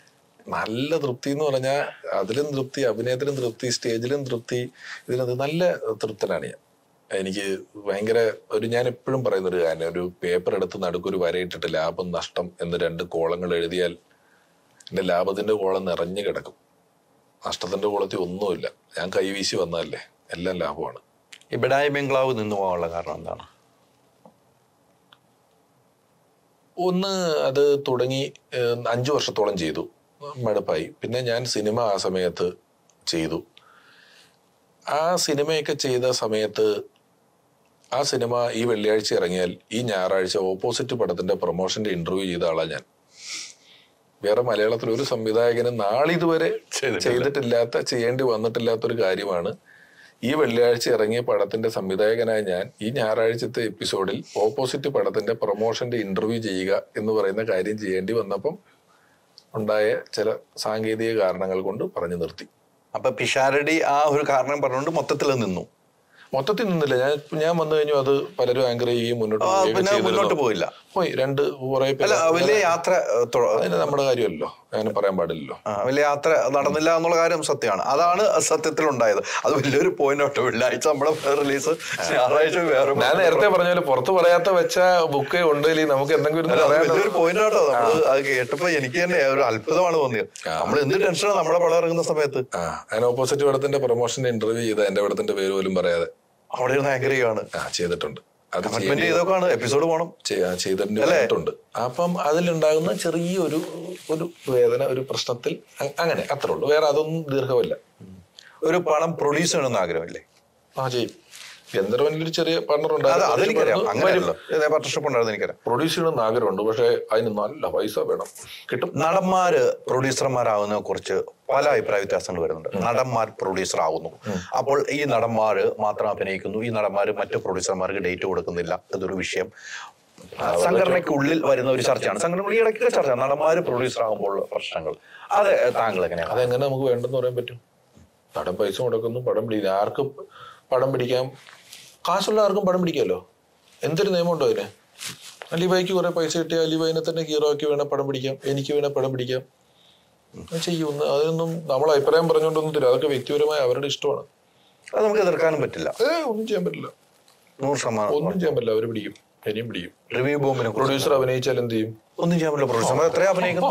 നല്ല തൃപ്തി എന്ന് പറഞ്ഞാൽ അതിലും തൃപ്തി അഭിനയത്തിലും തൃപ്തി സ്റ്റേജിലും തൃപ്തി ഇതിനകത്ത് നല്ല തൃപ്തനാണ് ഞാൻ എനിക്ക് ഭയങ്കര ഒരു ഞാൻ എപ്പോഴും പറയുന്ന ഒരു കാര്യം ഒരു പേപ്പർ എടുത്ത് നടുക്കൊരു വരയിട്ടിട്ട് ലാഭം നഷ്ടം എന്ന് രണ്ട് കോളങ്ങൾ എഴുതിയാൽ എൻ്റെ ലാഭത്തിന്റെ കോളം നിറഞ്ഞു കിടക്കും നഷ്ടത്തിന്റെ കോളത്തിൽ ഒന്നുമില്ല ഞാൻ കൈവീശി വന്നതല്ലേ എല്ലാം ലാഭമാണ് ഈ ബിഡായി ബംഗ്ലാവ് നിന്നു പോകാനുള്ള കാരണം എന്താണ് ഒന്ന് അത് തുടങ്ങി ഏഹ്, അഞ്ചു വർഷത്തോളം ചെയ്തു മടുപ്പായി പിന്നെ ഞാൻ സിനിമ ആ സമയത്ത് ചെയ്തു ആ സിനിമയൊക്കെ ചെയ്ത സമയത്ത് ആ സിനിമ ഈ വെള്ളിയാഴ്ച ഇറങ്ങിയാൽ ഈ ഞായറാഴ്ച ഓപ്പോസിറ്റ് പടത്തിന്റെ പ്രൊമോഷന്റെ ഇന്റർവ്യൂ ചെയ്ത ആളാ ഞാൻ വേറെ മലയാളത്തിൽ ഒരു സംവിധായകനും നാളിതുവരെ ചെയ്തിട്ടില്ലാത്ത ചെയ്യേണ്ടി വന്നിട്ടില്ലാത്ത ഒരു കാര്യമാണ് ഈ വെള്ളിയാഴ്ച ഇറങ്ങിയ പടത്തിന്റെ സംവിധായകനായ ഞാൻ ഈ ഞായറാഴ്ചത്തെ എപ്പിസോഡിൽ ഓപ്പോസിറ്റ് പടത്തിന്റെ പ്രൊമോഷന്റെ ഇന്റർവ്യൂ ചെയ്യുക എന്ന് പറയുന്ന കാര്യം ചെയ്യേണ്ടി വന്നപ്പം ഉണ്ടായ ചില സാങ്കേതിക കാരണങ്ങൾ കൊണ്ട് പറഞ്ഞു നിർത്തി അപ്പൊ പിഷാരടി ആ ഒരു കാരണം പറഞ്ഞുകൊണ്ട് മൊത്തത്തിൽ നിന്നു മൊത്തത്തിൽ നിന്നില്ല ഞാൻ ഞാൻ വന്നു കഴിഞ്ഞു അത് പലരും ആങ്കർ ചെയ്യുകയും മുന്നോട്ട് ആ, പോവുകയും പിന്നെ ചെയ്തിരുന്നു. മുന്നോട്ട് പോയില്ല പോയി രണ്ട് കുറെ പേര് അല്ല വലിയ യാത്ര ഏഹ്, തൊ- അതിന് നമ്മുടെ കാര്യമല്ലോ അങ്ങനെ പറയാൻ പാടില്ലല്ലോ ആ, വലിയ യാത്ര നടന്നില്ല എന്നുള്ള കാര്യം സത്യമാണ് അതാണ് സത്യത്തിൽ ഉണ്ടായത് അത് വലിയൊരു പോയിന്റ് ആട്ടോ വെള്ളിയാഴ്ച നമ്മുടെ റിലീസ് ഞായറാഴ്ച വേറെ ഞാൻ നേരത്തെ പറഞ്ഞ പോലെ പുറത്ത് പറയാത്ത വെച്ച ബുക്ക് ഉണ്ടെങ്കിൽ നമുക്ക് എന്തെങ്കിലും അല്ല, ഇരുന്ന് അത് പറയാൻ വലിയൊരു പോയിന്റ് ആട്ടോ നമ്മള് അത് കേട്ടപ്പോ എനിക്ക് തന്നെ ഒരു അത്ഭുതമാണ് തോന്നിയത് നമ്മൾ എന്ത് ടെൻഷനാണ് നമ്മുടെ പടം ഇറങ്ങുന്ന സമയത്ത് ആ അതിന് ഓപ്പോസിറ്റ് പടത്തിന്റെ പ്രൊമോഷന്റെ ഇന്റർവ്യൂ ചെയ്ത എന്റെ പടത്തിന്റെ പേര് പോലും പറയാതെ അവിടെ ഇരുന്ന് ആങ്കർ ചെയ്യാണ് ആ ചെയ്തിട്ടുണ്ട് അത് കമ്മിറ്റ്മെന്റ് ചെയ്യേണ്ടി- ചെയ്തൊക്കെയാണ് എപ്പിസോഡ് പോകണം ചെയ്- ആ, ചെയ്തിട്ടുണ്ട് വന്നിട്ടുണ്ട് അപ്പം അതിലുണ്ടാകുന്ന ചെറിയൊരു ഒരു വേദന ഒരു പ്രശ്നത്തിൽ അ- അങ്ങനെ അത്രേ ഉള്ളൂ വേറെ അതൊന്നും ദീർഘമല്ല ഒരു പണം പ്രൊഡ്യൂസ് ചെയ്യണമെന്ന് ആഗ്രഹമില്ലേ ആ ചെയ്യും ഗന്ധർവനിൽ ഒരു ചെറിയ പാർട്ണർ അത് അതെനിക്കറിയാം ഉണ്ടായിരുന്നു അങ്ങനെയല്ലോ പാർട്ണർഷിപ്പ് ഉണ്ടായിരുന്നു എനിക്കറിയാം പ്രൊഡ്യൂസ് ചെയ്യണമെന്ന് ആഗ്രഹമുണ്ട് പക്ഷെ അതിന് നല്ല പൈസ വേണം കിട്ടും നടന്മാര് പ്രൊഡ്യൂസർമാരാകുന്നതിനെ കുറിച്ച് പല അഭിപ്രായ വ്യത്യാസങ്ങൾ വരുന്നുണ്ട് നടന്മാർ പ്രൊഡ്യൂസർ ആവുന്നു അപ്പോൾ ഈ നടന്മാര് മാത്രം അഭിനയിക്കുന്നു ഈ നടന്മാര് മറ്റു പ്രൊഡ്യൂസർമാർക്ക് ഡേറ്റ് കൊടുക്കുന്നില്ല ഇതൊരു വിഷയം സംഘടനയ്ക്കുള്ളിൽ വരുന്ന ഒരു ചർച്ചയാണ് സംഘടനയ്ക്കുള്ളിൽ ഇടയ്ക്ക് ചർച്ച നടന്മാര് പ്രൊഡ്യൂസർ ആകുമ്പോൾ പ്രശ്നങ്ങൾ അത് താങ്കൾ എങ്ങനെയാണ് അതെങ്ങനെ നമുക്ക് വേണ്ടെന്ന് പറയാൻ പറ്റും നടൻ പൈസ മുടക്കുന്നു പടം പിടിക്കുന്നു ആർക്കും പടം പിടിക്കാം കാശുള്ള ആർക്കും പടം പിടിക്കാമല്ലോ എന്തൊരു നിയമമുണ്ടോ അതിന് അലിബായിക്ക് കുറെ പൈസ കിട്ടിയ അലിബായിനെ തന്നെ ഹീറോ ആക്കി വേണേ പടം പിടിക്കാം എനിക്ക് വേണേ പടം പിടിക്കാം അത് ചെയ്യും അതിനൊന്നും നമ്മൾ അഭിപ്രായം പറഞ്ഞുകൊണ്ടൊന്നും തരും അതൊക്കെ വ്യക്തിപരമായ അവരുടെ ഇഷ്ടമാണ് അത് നമുക്ക് എതിർക്കാനും പറ്റില്ല ഏ ഒന്നും ചെയ്യാൻ പറ്റില്ല നൂറ് ശതമാനം ഒന്നും ചെയ്യാൻ പറ്റില്ല അവർ പിടിക്കും ഇനിയും പിടിക്കും റിവ്യൂ ബോംബിനെ കുറിച്ച് പ്രൊഡ്യൂസർ അഭിനയിച്ചാൽ എന്ത് ചെയ്യും ഒന്നും ചെയ്യാൻ പറ്റില്ല പ്രൊഡ്യൂസർമാർ എത്രയും അഭിനയിക്കുന്നു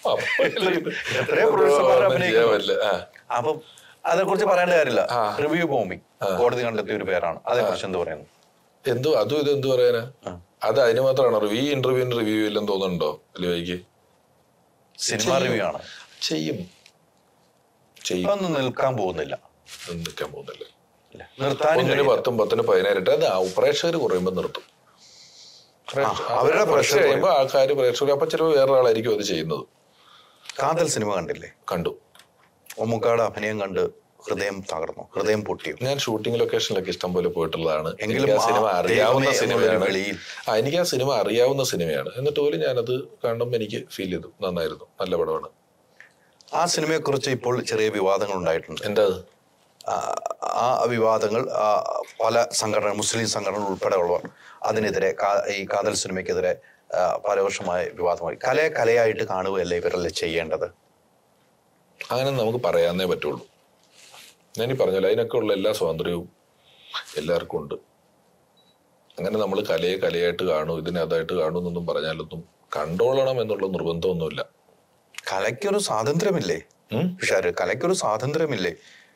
എത്രയോ ഒന്നും പ്രൊഡ്യൂസർമാർ ചെയ്യാൻ അഭിനയിക്കുന്നു പറ്റില്ല. ആ. അപ്പം അതേ കുറിച്ച് പറയേണ്ട കാര്യമില്ല ആ. റിവ്യൂ ബോംബിംഗ് കോടതി കണ്ടെത്തിയ ഒരു പേരാണ് അതേക്കുറിച്ച് എന്ത് പറയുന്നു എന്തോ അതും ഇത് എന്ത് പറയാനാ അത് അതിന് മാത്രമാണോ ഈ ഇന്റർവ്യൂവിന് റിവ്യൂ ഇല്ലെന്ന് തോന്നുന്നുണ്ടോ ലിവയ്ക്ക് സിനിമ റിവ്യൂ ആണ് ചെയ്യും ചെയ്യും ഒന്നും നിൽക്കാൻ പോകുന്നില്ല ഒന്നും നിൽക്കാൻ പോകുന്നില്ല ഇല്ല. നിർത്താനും ഒന്നിന് കഴിയില്ല. പത്തും പത്തിന് പതിനായിരം അത് പ്രേക്ഷകർ കുറയുമ്പോൾ നിർത്തും പ്രേക്ഷ- അവരുടെ കുറച്ച് പ്രേക്ഷകർ കഴിയുമ്പോൾ ആൾക്കാർ പ്രേക്ഷകർ അപ്പൊ ചിലപ്പോൾ വേറൊരാളായിരിക്കും അത് ചെയ്യുന്നത് കാതൽ സിനിമ കണ്ടില്ലേ കണ്ടു ഒമുക്കാട് അഭിനയം കണ്ട് ഹൃദയം തകർന്നു ഹൃദയം പൊട്ടിയോ ഞാൻ ഷൂട്ടിംഗ് ലൊക്കേഷനിലൊക്കെ ഇഷ്ടം പോലെ പോയിട്ടുള്ളതാണ് എങ്കിലും എനിക്ക് ആ സിനിമ ആ അറിയാവുന്ന ദൈവമേ സിനിമയാണ് എന്നൊരു വിളിയിൽ. ആ എനിക്ക് ആ സിനിമ അറിയാവുന്ന സിനിമയാണ് എന്നിട്ട് പോലും ഞാനത് കാണുമ്പോൾ എനിക്ക് ഫീൽ ചെയ്തു നന്നായിരുന്നു നല്ല പടമാണ് ആ സിനിമയെക്കുറിച്ച് ഇപ്പോൾ ചെറിയ വിവാദങ്ങൾ ഉണ്ടായിട്ടുണ്ട് എന്താ അത് ആ, ആ വിവാദങ്ങൾ ആ, പല സംഘടന മുസ്ലിം സംഘടനകൾ ഉൾപ്പെടെ ഉള്ളവർ അതിനെതിരെ കാ- ഈ കാതൽ സിനിമയ്ക്കെതിരെ ആ, പരോക്ഷമായ വിവാദമായി കലയെ കലയായിട്ട് കാണുകയല്ലേ ഇവരല്ലേ ചെയ്യേണ്ടത് അങ്ങനെ നമുക്ക് പറയാനേ പറ്റുള്ളൂ ഞാൻ ഈ പറഞ്ഞല്ലോ അതിനൊക്കെ ഉള്ള എല്ലാ സ്വാതന്ത്ര്യവും എല്ലാവർക്കും ഉണ്ട് അങ്ങനെ നമ്മൾ കലയെ കലയായിട്ട് കാണൂ ഇതിനെ അതായിട്ട് കാണൂ എന്നൊന്നും പറഞ്ഞാലൊന്നും കണ്ടോളണം എന്നുള്ള നിർബന്ധമൊന്നുമില്ല കലയ്ക്കൊരു സ്വാതന്ത്ര്യമില്ലേ ഉം? പക്ഷേ കലയ്ക്കൊരു സ്വാതന്ത്ര്യമില്ലേ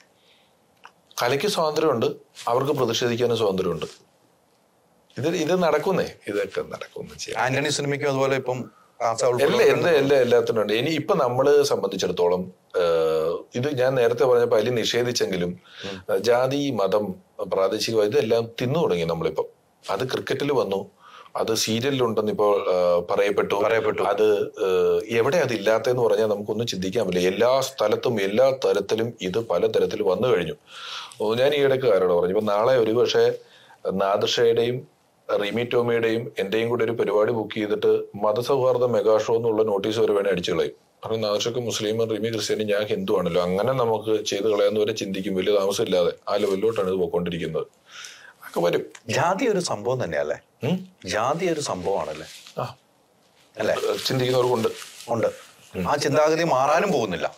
കലയ്ക്ക് സ്വാതന്ത്ര്യമുണ്ട് അവർക്ക് പ്രതിഷേധിക്കാനും സ്വാതന്ത്ര്യമുണ്ട് ഇത് ഇത് നടക്കുന്നേ ഇതൊക്കെ നടക്കുന്നു ചെയ്യാം ആന്റണി സിനിമയ്ക്കും അതുപോലെ ഇപ്പം കാസ എല്ലാ ഉൾപ്പെടെ എല്ലാ എല്ലാ എല്ലാത്തിനും ഉണ്ട് ഇനി ഇപ്പൊ നമ്മള് സംബന്ധിച്ചിടത്തോളം ആഹ്, ഇത് ഞാൻ നേരത്തെ പറഞ്ഞപ്പോ അതിൽ നിഷേധിച്ചെങ്കിലും ആഹ്, ജാതി മതം പ്രാദേശിക ഇതെല്ലാം തിന്നു തുടങ്ങി നമ്മളിപ്പം അത് ക്രിക്കറ്റിൽ വന്നു അത് സീരിയലിലുണ്ടെന്ന് ഇപ്പോൾ ആഹ്, പറയപ്പെട്ടു പറയപ്പെട്ടു. അത് ആഹ്, എവിടെ അത് ഇല്ലാത്തതെന്ന് പറഞ്ഞാൽ നമുക്കൊന്നും ചിന്തിക്കാൻ പറ്റില്ല എല്ലാ സ്ഥലത്തും എല്ലാ തരത്തിലും ഇത് പല തരത്തിൽ വന്നു കഴിഞ്ഞു ഓ, ഞാൻ ഈ ഇടയ്ക്ക് ആരോട് പറഞ്ഞു ഇപ്പൊ നാളെ ഒരു പക്ഷേ നാദർഷയുടെയും റിമി ടോമിയുടെയും എന്റെയും കൂടെ ഒരു പരിപാടി ബുക്ക് ചെയ്തിട്ട് മതസൗഹാർദ്ദ മെഗാ ഷോ എന്നുള്ള നോട്ടീസ് വരെ വേണേ അടിച്ചു കളയും കാരണം നാദർഷക്ക് മുസ്ലിമും റിമി ക്രിസ്ത്യാനി ഞാൻ ഹിന്ദു ആണല്ലോ അങ്ങനെ നമുക്ക് ചെയ്ത് കളയാന്ന് വരെ ചിന്തിക്കും വലിയ താമസമില്ലാതെ ആ ലെവലിലോട്ടാണ് ഇത് പോയിക്കൊണ്ടിരിക്കുന്നത് ഒക്കെ വരും ജാതി ഒരു സംഭവം തന്നെയല്ലേ ഉം? ജാതി ഒരു സംഭവമാണല്ലേ ആ അല്ലേ ചിന്തിക്കുന്നവർക്കുണ്ട് ഉണ്ട് ആ ചിന്താഗതി മാറാനും പോകുന്നില്ല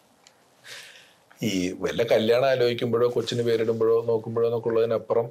ഈ വല്ല കല്യാണം ആലോചിക്കുമ്പോഴോ കൊച്ചിന് പേരിടുമ്പോഴോ നോക്കുമ്പോഴോ എന്നൊക്കെ ഉള്ളതിനപ്പുറം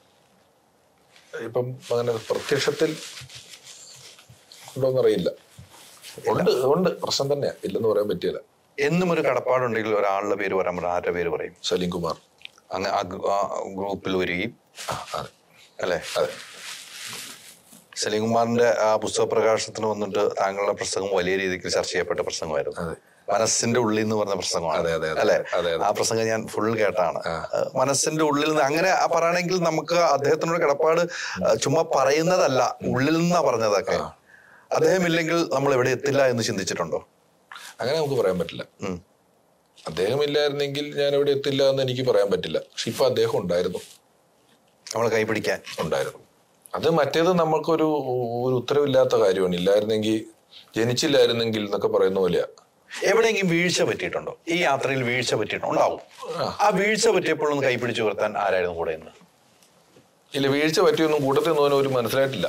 ഇപ്പം അങ്ങനെ പ്രത്യക്ഷത്തിൽ ഉണ്ടോന്നറിയില്ല ഉണ്ട് ഉണ്ട് പ്രശ്നം തന്നെയാ ഇല്ലെന്ന് പറയാൻ പറ്റില്ല എന്നും ഒരു കടപ്പാടുണ്ടെങ്കിൽ ഒരാളുടെ പേര് പറയാൻ പറഞ്ഞാൽ ആരുടെ പേര് പറയും സലീം കുമാർ അങ്ങ് ആ ഗ്രൂ- ആ ഗ്രൂപ്പിൽ വരികയും ആ, അതെ അല്ലേ അതെ സലീംകുമാറിന്റെ ആ പുസ്തക പ്രകാശനത്തിന് വന്നിട്ട് താങ്കളുടെ പ്രസംഗം വലിയ രീതിക്ക് ചർച്ച ചെയ്യപ്പെട്ട പ്രസംഗമായിരുന്നു അതെ. മനസ്സിന്റെ ഉള്ളിൽ എന്ന് പറഞ്ഞ പ്രസംഗമാണ് അതെ, അതെ, അതെ. അല്ലെ അതെ, അതെ. ആ പ്രസംഗം ഞാൻ ഫുൾ കേട്ടാണ് ഏഹ് മനസ്സിന്റെ ഉള്ളിൽ നിന്ന് അങ്ങനെ ആ പറയണമെങ്കിൽ നമുക്ക് അദ്ദേഹത്തിനോട് കിടപ്പാട് ഏഹ് ചുമ്മാ പറയുന്നതല്ല ഉള്ളിൽ നിന്നാ പറഞ്ഞതൊക്കെ അദ്ദേഹം ഇല്ലെങ്കിൽ നമ്മൾ എവിടെ എത്തില്ല എന്ന് ചിന്തിച്ചിട്ടുണ്ടോ അങ്ങനെ നമുക്ക് പറയാൻ പറ്റില്ല ഉം. അദ്ദേഹം ഇല്ലായിരുന്നെങ്കിൽ ഞാൻ എവിടെ എത്തില്ല എന്ന് എനിക്ക് പറയാൻ പറ്റില്ല പക്ഷെ ഇപ്പൊ അദ്ദേഹം ഉണ്ടായിരുന്നു നമ്മൾ കൈപിടിക്കാൻ ഉണ്ടായിരുന്നു അത് മറ്റേത് നമുക്കൊരു ഒരു ഉത്തരവില്ലാത്ത കാര്യമാണ് ഇല്ലായിരുന്നെങ്കിൽ ജനിച്ചില്ലായിരുന്നെങ്കിൽ എന്നൊക്കെ പറയുന്ന പോലെയാ എവിടെയെങ്കിലും വീഴ്ച പറ്റിയിട്ടുണ്ടോ ഈ യാത്രയിൽ വീഴ്ച പറ്റിയിട്ടുണ്ടോ ഉണ്ടാവും ആ വീഴ്ച പറ്റിയപ്പോഴൊന്ന് കൈപിടിച്ച് ഉയർത്താൻ ആരായിരുന്നു കൂടെ ഇന്ന് ഇല്ല വീഴ്ച പറ്റിയൊന്നും കൂട്ടത്തിൽ നിന്നും ഒരു മനസ്സിലായിട്ടില്ല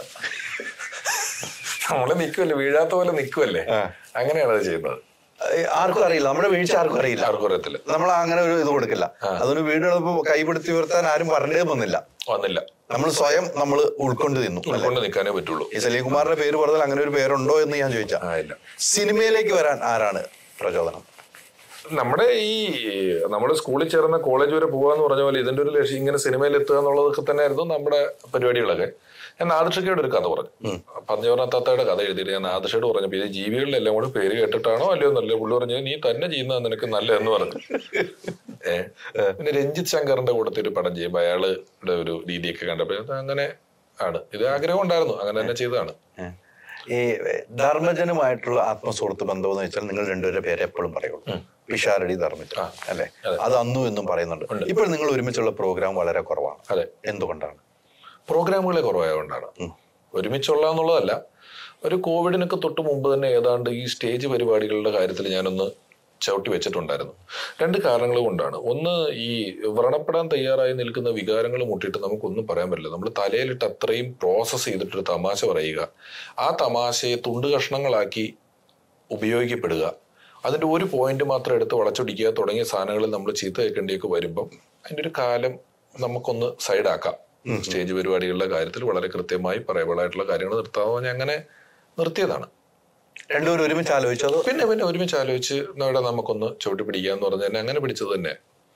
നമ്മളെ നിൽക്കുമല്ലേ വീഴാത്ത പോലെ നിൽക്കുമല്ലേ അങ്ങനെയാണ് അത് ചെയ്യുന്നത് ഏഹ് ആർക്കും അറിയില്ല നമ്മുടെ വീഴ്ച ആർക്കും അറിയില്ല ആർക്കും അറിയത്തില്ല നമ്മൾ അങ്ങനെ ഒരു ഇത് കൊടുക്കില്ല അതൊരു വീടുകളപ്പോ കൈപിടുത്തി ഉയർത്താൻ ആരും പറഞ്ഞേ വന്നില്ല വന്നില്ല നമ്മൾ സ്വയം നമ്മൾ ഉൾക്കൊണ്ട് നിന്നു അല്ലേ? ഉൾക്കൊണ്ട് നിൽക്കാനേ പറ്റുള്ളൂ ഈ സലീംകുമാറിന്റെ പേര് പറഞ്ഞാൽ അങ്ങനെ ഒരു പേരുണ്ടോ എന്ന് ഞാൻ ചോദിച്ചാ ആ ഇല്ല സിനിമയിലേക്ക് വരാൻ ആരാണ് പ്രചോദനം നമ്മുടെ ഈ നമ്മുടെ സ്കൂളിൽ ചേർന്ന കോളേജ് വരെ പോകാന്ന് പറഞ്ഞ പോലെ ഇതിന്റെ ഒരു ലക്ഷ്യം ഇങ്ങനെ സിനിമയിൽ എത്തുക എന്നുള്ളതൊക്കെ തന്നെയായിരുന്നു നമ്മുടെ പരിപാടികളൊക്കെ ഞാൻ നാദൃഷക്കയുടെ ഒരു കഥ പറഞ്ഞു പഞ്ചവർണ്ണ താത്തയുടെ കഥ എഴുതിയിട്ട് ഞാൻ നാദൃഷയോട് പറഞ്ഞു ഇത് ജീവികളുടെ എല്ലാം കൂടെ പേര് കേട്ടിട്ടാണോ അല്ലയോ എന്നല്ലേ പുള്ളി പറഞ്ഞു നീ തന്നെ ചെയ്യുന്നത് നിനക്ക് നല്ലതെന്ന് പറഞ്ഞു ഏ പിന്നെ രഞ്ജിത്ത് ശങ്കറിന്റെ കൂടത്തിൽ ഒരു പടം ചെയ്യുമ്പോൾ അയാളുടെ ഒരു രീതിയൊക്കെ കണ്ടപ്പോൾ അത് അങ്ങനെ ആണ് ഇത് ആഗ്രഹം ഉണ്ടായിരുന്നു അങ്ങനെ തന്നെ ചെയ്തതാണ് ഏഹ്. ഈ ധർമ്മജനുമായിട്ടുള്ള ആത്മസുഹൃത്ത് ബന്ധം എന്ന് വെച്ചാൽ നിങ്ങൾ രണ്ടുപേരുടെ പേര് എപ്പോഴും പറയുള്ളൂ പിഷാരടി ധർമ്മജൻ അല്ലെ അത് അന്നും എന്നും പറയുന്നുണ്ട് ഇപ്പോൾ നിങ്ങൾ ഒരുമിച്ചുള്ള പ്രോഗ്രാം വളരെ കുറവാണ് അതെ എന്തുകൊണ്ടാണ് പ്രോഗ്രാമുകളെ കുറവായതുകൊണ്ടാണ് ഒരുമിച്ചുള്ള എന്നുള്ളതല്ല ഒരു കോവിഡിനൊക്കെ തൊട്ട് മുമ്പ് തന്നെ ഏതാണ്ട് ഈ സ്റ്റേജ് പരിപാടികളുടെ കാര്യത്തിൽ ഞാനൊന്ന് ചവിട്ടി വെച്ചിട്ടുണ്ടായിരുന്നു രണ്ട് കാരണങ്ങൾ കൊണ്ടാണ് ഒന്ന് ഈ വ്രണപ്പെടാൻ തയ്യാറായി നിൽക്കുന്ന വികാരങ്ങൾ മുട്ടിയിട്ട് നമുക്കൊന്നും പറയാൻ പറ്റില്ല നമ്മൾ തലയിലിട്ട് അത്രയും പ്രോസസ്സ് ചെയ്തിട്ടൊരു തമാശ പറയുക ആ തമാശയെ തുണ്ട് കഷ്ണങ്ങളാക്കി ഉപയോഗിക്കപ്പെടുക അതിന്റെ ഒരു പോയിന്റ് മാത്രം എടുത്ത് വളച്ചൊടിക്കുക തുടങ്ങിയ സാധനങ്ങളിൽ നമ്മൾ ചീത്ത കേൾക്കേണ്ടിയൊക്കെ വരുമ്പം അതിന്റെ ഒരു കാലം നമുക്കൊന്ന് സൈഡാക്കാം സ്റ്റേജ് പരിപാടികളുടെ കാര്യത്തിൽ വളരെ കൃത്യമായി പറയബിളായിട്ടുള്ള കാര്യങ്ങൾ നിർത്താമെന്ന് പറഞ്ഞ് അങ്ങനെ നിർത്തിയതാണ് രണ്ടുപേരും ഒരുമിച്ച് ആലോചിച്ചത് പിന്നെ പിന്നെ ഒരുമിച്ച് ആലോചിച്ച് ഇവിടെ നമുക്കൊന്ന് ചവിട്ടി പിടിക്കാന്ന് പറഞ്ഞ് തന്നെ അങ്ങനെ പിടിച്ചത് തന്നെ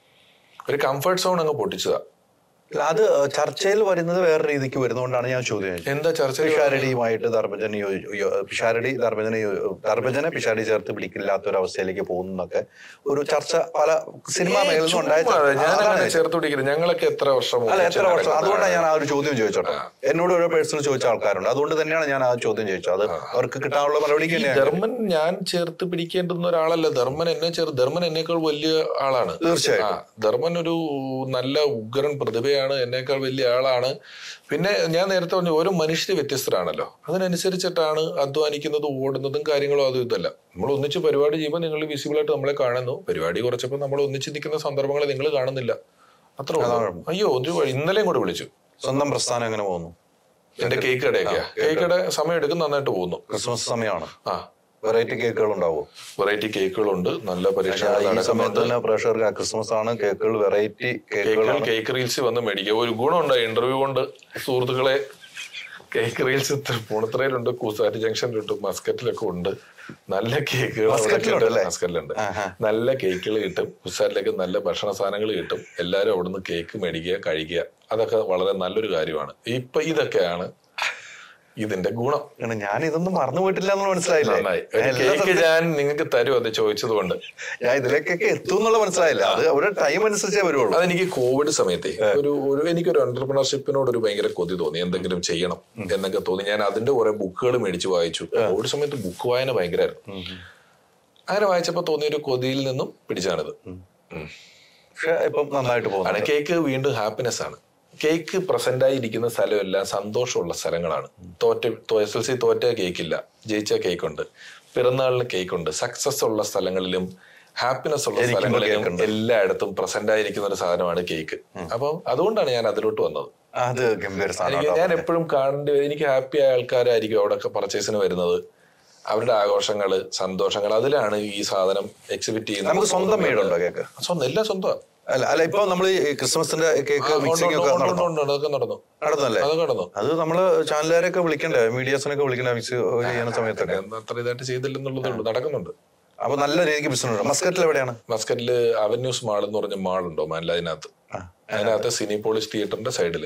ഒരു കംഫർട്ട് സോൺ അങ്ങ് പൊട്ടിച്ചതാ അല്ല, അത് ചർച്ചയിൽ വരുന്നത് വേറെ രീതിക്ക് വരുന്നതുകൊണ്ടാണ് ഞാൻ ചോദ്യം ചോദിച്ചത് എന്താ ചർച്ച പിഷാരടിയുമായിട്ട് ധർമ്മജൻ യോ- യോ- പിഷാരടി ധർമ്മജനെ യോ- ധർമ്മജനെ പിഷാരടി ചേർത്ത് പിടിക്കില്ലാത്ത ഒരു അവസ്ഥയിലേക്ക് പോകുന്നൊക്കെ ഒരു ചർച്ച പല സിനിമാ മേഖലയിൽ നിന്നും ഉണ്ടായ ചുമ്മാ ചർച്ച. ഞാൻ അതാണ് അങ്ങനെ ചേർത്ത് പിടിക്കുന്നത് ഞങ്ങളൊക്കെ എത്ര വർഷം അല്ല ഒന്നിച്ച് എത്ര വർഷം നടക്കുന്ന അതുകൊണ്ടാണ് ഞാൻ ആ ആളാണ്. ഒരു ചോദ്യം ചോദിച്ചോട്ടെ എന്നോട് ഓരോ പേഴ്സണൽ ചോദിച്ച ആൾക്കാരുണ്ട് അതുകൊണ്ട് തന്നെയാണ് ഞാൻ ആ ചോദ്യം ചോദിച്ചത് അത് അവർക്ക് കിട്ടാനുള്ള മറുപടിക്ക് ഈ തന്നെയാണ് ധർമ്മൻ ഞാൻ ചേർത്ത് പിടിക്കേണ്ടുന്ന ഒരാളല്ല ധർമ്മൻ എന്നെ ചേർത്ത് ധർമ്മൻ എന്നേക്കാൾ വലിയ ആളാണ് തീർച്ചയായിട്ടും. ആ, ധർമ്മൻ ഒരു നല്ല ഉഗ്രൻ പ്രതിഭയാണ് എന്നേക്കാൾ വലിയ ആളാണ് പിന്നെ ഞാൻ നേരത്തെ പറഞ്ഞു ഓരോ മനുഷ്യര് വ്യത്യസ്തരാണല്ലോ അതിനനുസരിച്ചിട്ടാണ് അധ്വാനിക്കുന്നതും ഓടുന്നതും കാര്യങ്ങളും അതും ഇതല്ല നമ്മൾ ഒന്നിച്ച് പരിപാടി ചെയ്യുമ്പോൾ നിങ്ങൾ വിസിബിൾ ആയിട്ട് നമ്മളെ കാണുന്നു പരിപാടി കുറച്ചപ്പോൾ നമ്മൾ ഒന്നിച്ച് നിൽക്കുന്ന സന്ദർഭങ്ങളെ നിങ്ങൾ കാണുന്നില്ല അത്ര അയ്യോ ഒരു വഴി- ഇന്നലെയും കൂടെ വിളിച്ചു സ്വന്തം പ്രസ്ഥാനം എങ്ങനെ പോകുന്നു എന്റെ കേക്ക് കടയൊക്കെയാ കേക്ക് കട സമയം എടുക്കും നന്നായിട്ട് പോകുന്നു ക്രിസ്മസ് സമയമാണ് ആ വെറൈറ്റി കേക്കുകൾ ഉണ്ടാവും വെറൈറ്റി കേക്കുകളുണ്ട് നല്ല പരീക്ഷണങ്ങൾ ഈ സമയത്ത് നടക്കുന്നുണ്ട് തന്നെ പ്രേക്ഷകർക്ക് ആ ക്രിസ്മസ് ആണ് കേക്കുകൾ വെറൈറ്റി കേക്കുകൾ കേക്കുകളാണ് കേക്ക് റീൽസ് വന്ന് മേടിക്കുക ഒരു ഗുണമുണ്ട് ഇന്റർവ്യൂ കൊണ്ട് സുഹൃത്തുക്കളെ കേക്ക് റീൽസ് പൂണത്രയിലുണ്ട് കൂസാറ്റ് ജംഗ്ഷനിലുണ്ട് മസ്കറ്റിലൊക്കെ ഉണ്ട് നല്ല കേക്കുകൾ അവിടെ മസ്കറ്റിലുണ്ട് കിട്ടും. അല്ലേ? മസ്കറ്റിലുണ്ട് ആഹാ. നല്ല കേക്കുകൾ കിട്ടും കുസാറ്റിലേക്ക് നല്ല ഭക്ഷണ സാധനങ്ങൾ കിട്ടും എല്ലാവരും അവിടുന്ന് കേക്ക് മേടിക്കുക കഴിക്കുക അതൊക്കെ വളരെ നല്ലൊരു കാര്യമാണ് ഇപ്പൊ ഇതൊക്കെയാണ് ഇതിന്റെ ഗുണം കാരണം ഞാൻ ഇതൊന്നും മറന്നു പോയിട്ടില്ല എന്ന് മനസ്സിലായില്ലേ നന്നായി ഞാൻ ഒരു എല്ലാ കേക്ക് സ്ഥലത്തും- ഞാൻ നിങ്ങൾക്ക് തരും അത് ചോദിച്ചത് കൊണ്ട് ഞാൻ ഇതിലേക്കൊക്കെ എത്തും എന്നുള്ള മനസ്സിലായില്ല അത് അവരുടെ ടൈം അനുസരിച്ചേ വരുള്ളൂ അതെനിക്ക് കോവിഡ് സമയത്തെ ഒരു ഒരു എനിക്കൊരു എന്റർപ്രണർഷിപ്പിനോട് ഒരു ഭയങ്കര കൊതി തോന്നി എന്തെങ്കിലും ചെയ്യണം എന്നൊക്കെ തോന്നി ഞാൻ അതിന്റെ കുറെ ബുക്കുകൾ മേടിച്ച് വായിച്ചു കോവിഡ് സമയത്ത് ബുക്ക് വായന ഭയങ്കരമായിരുന്നു അങ്ങനെ വായിച്ചപ്പോ തോന്നിയ ഒരു കൊതിയിൽ നിന്നും പിടിച്ചാണിത് ഉം. പക്ഷെ ഇപ്പം നന്നായിട്ട് ആണ് പോകുന്നു കേക്ക് വീണ്ടും ഹാപ്പിനെസ് ആണ് കേക്ക് പ്രസന്റ് ആയിരിക്കുന്ന സ്ഥലമെല്ലാം സന്തോഷമുള്ള സ്ഥലങ്ങളാണ് തോറ്റ എസ് എൽ സി തോറ്റ കേക്കില്ല ജയിച്ച കേക്ക് ഉണ്ട് പിറന്നാളിന് കേക്ക് ഉണ്ട് സക്സസ് ഉള്ള സ്ഥലങ്ങളിലും ഹാപ്പിനെസ് ഉള്ള എനിക്കും സ്ഥലങ്ങളിലും cake ഉണ്ട്. എല്ലായിടത്തും പ്രസന്റ് ആയിരിക്കുന്ന ഒരു സാധനമാണ് കേക്ക് അപ്പം അതുകൊണ്ടാണ് ഞാൻ അതിലോട്ട് വന്നത് അത് ഗംഭീര സാധനം എനിക്ക് കേട്ടോ. ഞാൻ എപ്പോഴും കാണേണ്ടി വരും എനിക്ക് ഹാപ്പി ആയ ആൾക്കാരായിരിക്കും അവിടെ പർച്ചേസിന് വരുന്നത് അവരുടെ ആഘോഷങ്ങള് സന്തോഷങ്ങൾ അതിലാണ് ഈ സാധനം എക്സിബിറ്റ് ചെയ്യുന്നത് നമുക്ക് സ്വന്തം വീടുണ്ടോ കേക്ക് സ്വന്തം എല്ലാം സ്വന്തം അല്ല അല്ല ഇപ്പൊ നമ്മൾ ക്രിസ്മസിന്റെ കേക്ക് മിക്സിംഗ് ഒക്കെ നടന്നു അതൊക്കെ നടന്നു നടന്നല്ലേ അതൊക്കെ നടന്നു അത് നമ്മള് ചാനലുകാരൊക്കെ വിളിക്കണ്ടേ മീഡിയാസിനൊക്കെ വിളിക്കണ്ടേ മിക്സ് ചെയ്യുന്ന സമയത്തൊക്കെ ഞാൻ അത്ര ഇതായിട്ട് ചെയ്തില്ലെന്നുള്ളതേ ഉള്ളൂ നടക്കുന്നുണ്ട് അപ്പൊ നല്ല രീതിക്ക് ബിസിനസ് ഉണ്ട് മസ്കറ്റിൽ എവിടെയാണ് മസ്കറ്റില് അവന്യൂസ് മാൾ എന്ന് പറഞ്ഞ മാൾ ഉണ്ടോ മാനിൽ അതിനകത്ത് അതിനകത്ത് സിനിപോളിസ് തിയേറ്ററിന്റെ സൈഡില്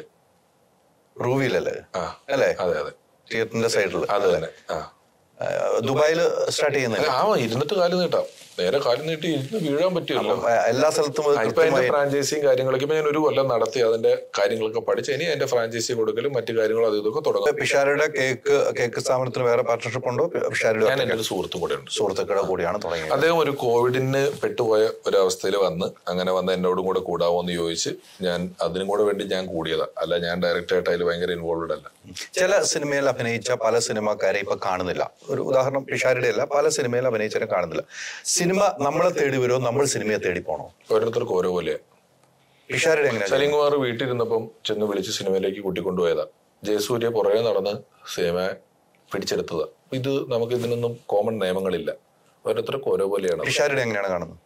റൂവിലല്ലേ ആ അല്ലേ അതെ അതെ തിയേറ്ററിന്റെ സൈഡിൽ അത് തന്നെ ആ ദുബായിൽ സ്റ്റാർട്ട് ചെയ്യുന്നില്ല ആ ഇരുന്നിട്ട് കാല് നീട്ടാം നേരെ കാല് നീട്ടി ഇരുന്ന് വീഴാൻ പറ്റുമല്ലോ എല്ലാ സ്ഥലത്തും അത് ഇപ്പൊ അതിന്റെ കൃത്യമായി ഫ്രാഞ്ചൈസിയും കാര്യങ്ങളൊക്കെ ഇപ്പൊ ഞാൻ ഒരു കൊല്ലം നടത്തി അതിന്റെ കാര്യങ്ങളൊക്കെ പഠിച്ച് ഇനി അതിന്റെ ഫ്രാഞ്ചൈസി കൊടുക്കലും മറ്റു കാര്യങ്ങളും അത് ഇതൊക്കെ തുടങ്ങും പിഷാരയുടെ കേക്ക് കേക്ക് സ്ഥാപനത്തിന് വേറെ പാർട്ണർഷിപ്പ് ഉണ്ടോ പിഷാരയുടെ ഞാൻ എന്റെ ഒരു സുഹൃത്തും കൂടെ ഉണ്ട് സുഹൃത്തുക്കളുടെ കൂടിയാണ് തുടങ്ങിയത് അദ്ദേഹം ഒരു കോവിഡിന് പെട്ടുപോയ ഒരവസ്ഥയിൽ വന്ന് അങ്ങനെ വന്ന് എന്നോടും കൂടെ കൂടാവോ എന്ന് ചോദിച്ച് ഞാൻ അതിനും കൂടെ വേണ്ടി ഞാൻ കൂടിയതാ അല്ല ഞാൻ ഡയറക്റ്റ് ആയിട്ട് അതിൽ ഭയങ്കര ഇൻവോൾവ്ഡ് അല്ല ചില സിനിമയിൽ അഭിനയിച്ച പല സിനിമാക്കാരെ ഇപ്പൊ കാണുന്നില്ല ഒരു ഉദാഹരണം പിഷാരുടെ അല്ല പല സിനിമയിൽ അഭിനയിച്ചവരെ കാണുന്നില്ല സിനിമ നമ്മളെ തേടി വരുമോ നമ്മൾ സിനിമയെ തേടി പോണോ ഓരോരുത്തർക്കും ഓരോ പോലെയാ പിഷാരുടെ എങ്ങനെയാ സലിംകുമാർ വീട്ടിലിരുന്നപ്പം ചെന്ന് വിളിച്ച് സിനിമയിലേക്ക് കൂട്ടിക്കൊണ്ടുപോയതാ ജയസൂര്യ പുറകെ നടന്ന് സിനിമ പിടിച്ചെടുത്തതാ ഇത് നമുക്ക് ഇതിനൊന്നും കോമൺ നിയമങ്ങളില്ല ഓരോരുത്തർക്കും ഓരോ പോലെയാണ് പിഷാരുടെ എങ്ങനെയാണ് കാണുന്നത്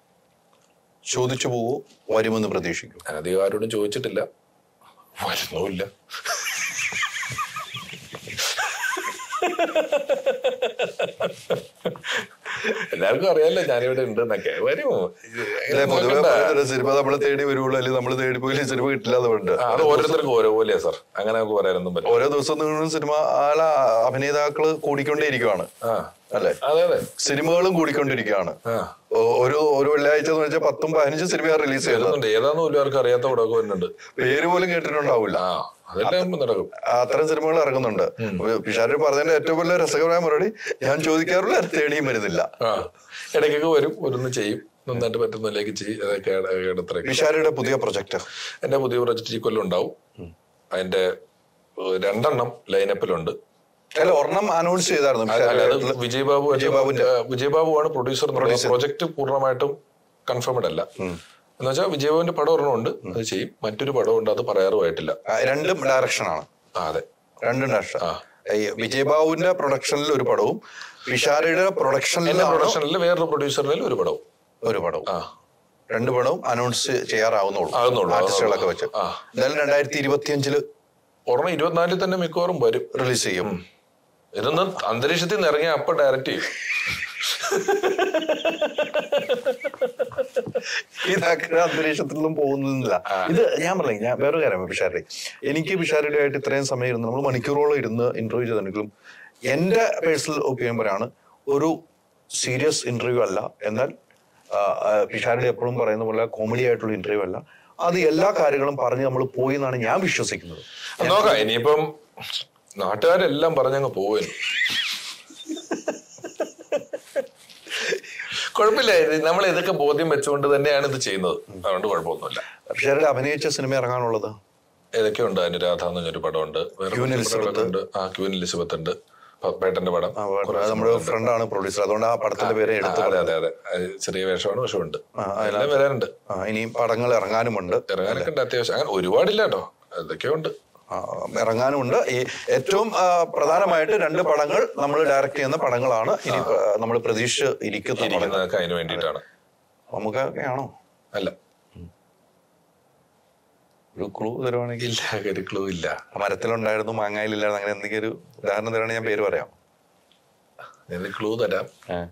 ചോദിച്ചു പോവോ വരുമെന്ന് പ്രതീക്ഷിക്കും ഞാൻ അധികം ആരോടും ചോദിച്ചിട്ടില്ല വരുന്നുമില്ല എല്ലാവർക്കും അറിയാലോ ഞാനിവിടെ ഉണ്ട് എന്നൊക്കെ വരുമോ അല്ലെ പൊതുവെ പറയുന്നത് സിനിമ നമ്മളെ തേടി വരുള്ളൂ അല്ലെങ്കിൽ നമ്മൾ തേടി പോയില്ലേ സിനിമ കിട്ടില്ല എന്നുണ്ട് ആ, അത് ഓരോരുത്തർക്കും ഓരോ പോലെയാ സാർ അങ്ങനെ നമുക്ക് പറയാനൊന്നും പറ്റില്ല ഓരോ ദിവസം നിന്നും സിനിമ ആളെ അഭിനേതാക്കള് കൂടിക്കൊണ്ടേയിരിക്കുകയാണ് ആ അല്ലെ അതെ അതെ സിനിമകളും കൂടിക്കൊണ്ടിരിക്കുകയാണ് ആ ഓ- ഒരു ഒരു വെള്ളിയാഴ്ച എന്ന് വെച്ചാൽ പത്തും പതിനഞ്ചും സിനിമ റിലീസ് ചെയ്യുന്നത് വരുന്നുണ്ട് ഏതാന്ന് പോലും ആർക്കും അറിയാത്ത പടമൊക്കെ വരുന്നുണ്ട് പേര് പോലും കേട്ടിട്ടുണ്ടാവില്ല ആ അതെല്ലാം നടക്കും അത്തരം സിനിമകൾ ഇറങ്ങുന്നുണ്ട് പിഷാരി പറഞ്ഞതിന്റെ ഏറ്റവും വലിയ രസകരമായ മറുപടി ഞാൻ ചോദിക്കാറുള്ള തേടിയും വരുന്നില്ല ആ ഇടയ്ക്കൊക്കെ വരും ഒരുന്ന് ചെയ്യും നന്നായിട്ട് പറ്റുന്നില്ലേക്ക് ചെയ്യും അതൊക്കെ ഇടത്തിറക്കും പിഷാരിയുടെ പുതിയ പ്രൊജക്ട് എന്റെ പുതിയ പ്രൊജക്ട് ഈ കൊല്ലം ഉണ്ടാവും അതിന്റെ ഏഹ്, രണ്ടെണ്ണം ലൈനപ്പിലുണ്ട് അല്ല ഒരെണ്ണം അനൗൺസ് ചെയ്തായിരുന്നു അത് അല്ലാതെ പിഷാരി വിജയബാബു വിജയബാബുവിന്റെ- വിജയബാബു ആണ് പ്രൊഡ്യൂസർ പ്രൊജക്ട് പൂർണ്ണമായിട്ടും കൺഫേംഡ് അല്ല എന്ന് വെച്ചാൽ വിജയബാബുവിന്റെ പടം ഒരെണ്ണമുണ്ട് അത് ചെയ്യും മറ്റൊരു പടമുണ്ട് അത് പറയാറുമായിട്ടില്ല ആ, രണ്ടും ഡയറക്ഷനാണ് ആ അതെ രണ്ടും ഡയറക്ഷൻ ആ. ഈ വിജയബാബുവിന്റെ പ്രൊഡക്ഷനിൽ ഒരു പടവും പിഷാരിയുടെ പ്രൊഡക്ഷനിൽ എന്റെ പ്രൊഡക്ഷനിൽ വേറൊരു പ്രൊഡ്യൂസറിൽ ഒരു പടവും ഒരു പടവും ആ രണ്ട് പടവും അനൗൺസ് ചെയ്യാറാവുന്നുള്ളൂ ആവുന്നുള്ളൂ, ആർട്ടിസ്റ്റുകളൊക്കെ വെച്ച് ആ. എന്തായാലും രണ്ടായിരത്തി ഇരുപത്തിയഞ്ചില് ഒരെണ്ണം ഇരുപത്തിനാലിൽ തന്നെ മിക്കവാറും വരും റിലീസ് ചെയ്യും ഇതൊന്ന് അന്തരീക്ഷത്തിൽ നിന്ന് ഇറങ്ങിയ അപ്പൊ ഡയറക്റ്റ് ചെയ്യും ഇതൊക്കെ അന്തരീക്ഷത്തിലൊന്നും പോകുന്നില്ല ഇത് ഞാൻ പറഞ്ഞു ഞാൻ വേറെ കാര്യം പിഷാരി എനിക്ക് പിഷാരിയുടെ ആയിട്ട് ഇത്രയും സമയം ഇരുന്ന് നമ്മൾ മണിക്കൂറോളം ഇരുന്ന് ഇന്റർവ്യൂ ചെയ്തെങ്കിലും എന്റെ പേഴ്സണൽ ഒപ്പീനിയൻ പറയാണ് ഒരു സീരിയസ് ഇന്റർവ്യൂ അല്ല എന്നാൽ പിഷാരുടെ എപ്പോഴും പറയുന്ന പോലെ കോമഡി ആയിട്ടുള്ള ഇന്റർവ്യൂ അല്ല അത് എല്ലാ കാര്യങ്ങളും പറഞ്ഞ് നമ്മൾ പോയി എന്നാണ് ഞാൻ വിശ്വസിക്കുന്നത് നോക്കാം ഇനിയിപ്പം നാട്ടുകാരെല്ലാം പറഞ്ഞങ്ങ് പോവുന്നു കുഴപ്പമില്ല ഇത് നമ്മൾ ഇതൊക്കെ ബോധ്യം വെച്ചുകൊണ്ട് തന്നെയാണ് ഇത് ചെയ്യുന്നത് അതുകൊണ്ട് കുഴപ്പമൊന്നുമില്ല പിഷാരുടെ അഭിനയിച്ച സിനിമ ഇറങ്ങാനുള്ളത് ഏതൊക്കെയുണ്ട് അനുരാധ എന്ന് പറഞ്ഞൊരു പടമുണ്ട് വേറെ ക്യൂൻ കുറച്ച് എലിസബത്ത്. പടങ്ങളൊക്കെ ഉണ്ട് ആ ക്യൂൻ എലിസബത്ത് ഉണ്ട് പ- പേട്ടന്റെ പടം ആ, കുറേ നമ്മുടെ സിനിമകളുണ്ട്. ഫ്രണ്ടാണ് പ്രൊഡ്യൂസർ അതുകൊണ്ട് ആ പടത്തിന്റെ പേര് ആ, എടുത്ത് അതെ അതെ അതെ അത് ചെറിയ വേഷമാണ് പക്ഷെ ഉണ്ട് ആ, എല്ലാം വരാനുണ്ട് ആ, ഇനിയും പടങ്ങൾ ഇറങ്ങാനുമുണ്ട് ഇറങ്ങാനൊക്കെ ഉണ്ട് അത്യാവശ്യം അങ്ങനെ ഒരുപാടില്ല കേട്ടോ അതൊക്കെ ഉണ്ട് ആ, ഇറങ്ങാനുമുണ്ട് ഈ ഏറ്റവും ആ, പ്രധാനമായിട്ട് രണ്ട് പടങ്ങൾ നമ്മൾ ഡയറക്ട് ചെയ്യുന്ന പടങ്ങളാണ് ഇനി നമ്മൾ പ്രതീക്ഷ ഇരിക്കുന്ന പടങ്ങൾ ഇരിക്കുന്നതൊക്കെ അതിന് വേണ്ടിയിട്ടാണ് നമുക്കൊക്കെ ആണോ അല്ല ഒരു ക്ലൂ തരുവാണെങ്കിൽ ഇല്ല ഒരു ക്ലൂ ഇല്ല മരത്തിലുണ്ടായിരുന്നു മാങ്ങയിലില്ലായിരുന്നു അങ്ങനെ എന്തെങ്കിലും ഒരു ഉദാഹരണം തരുവാണെങ്കിൽ ഞാൻ പേര് പറയാം ഞാൻ ക്ലൂ തരാം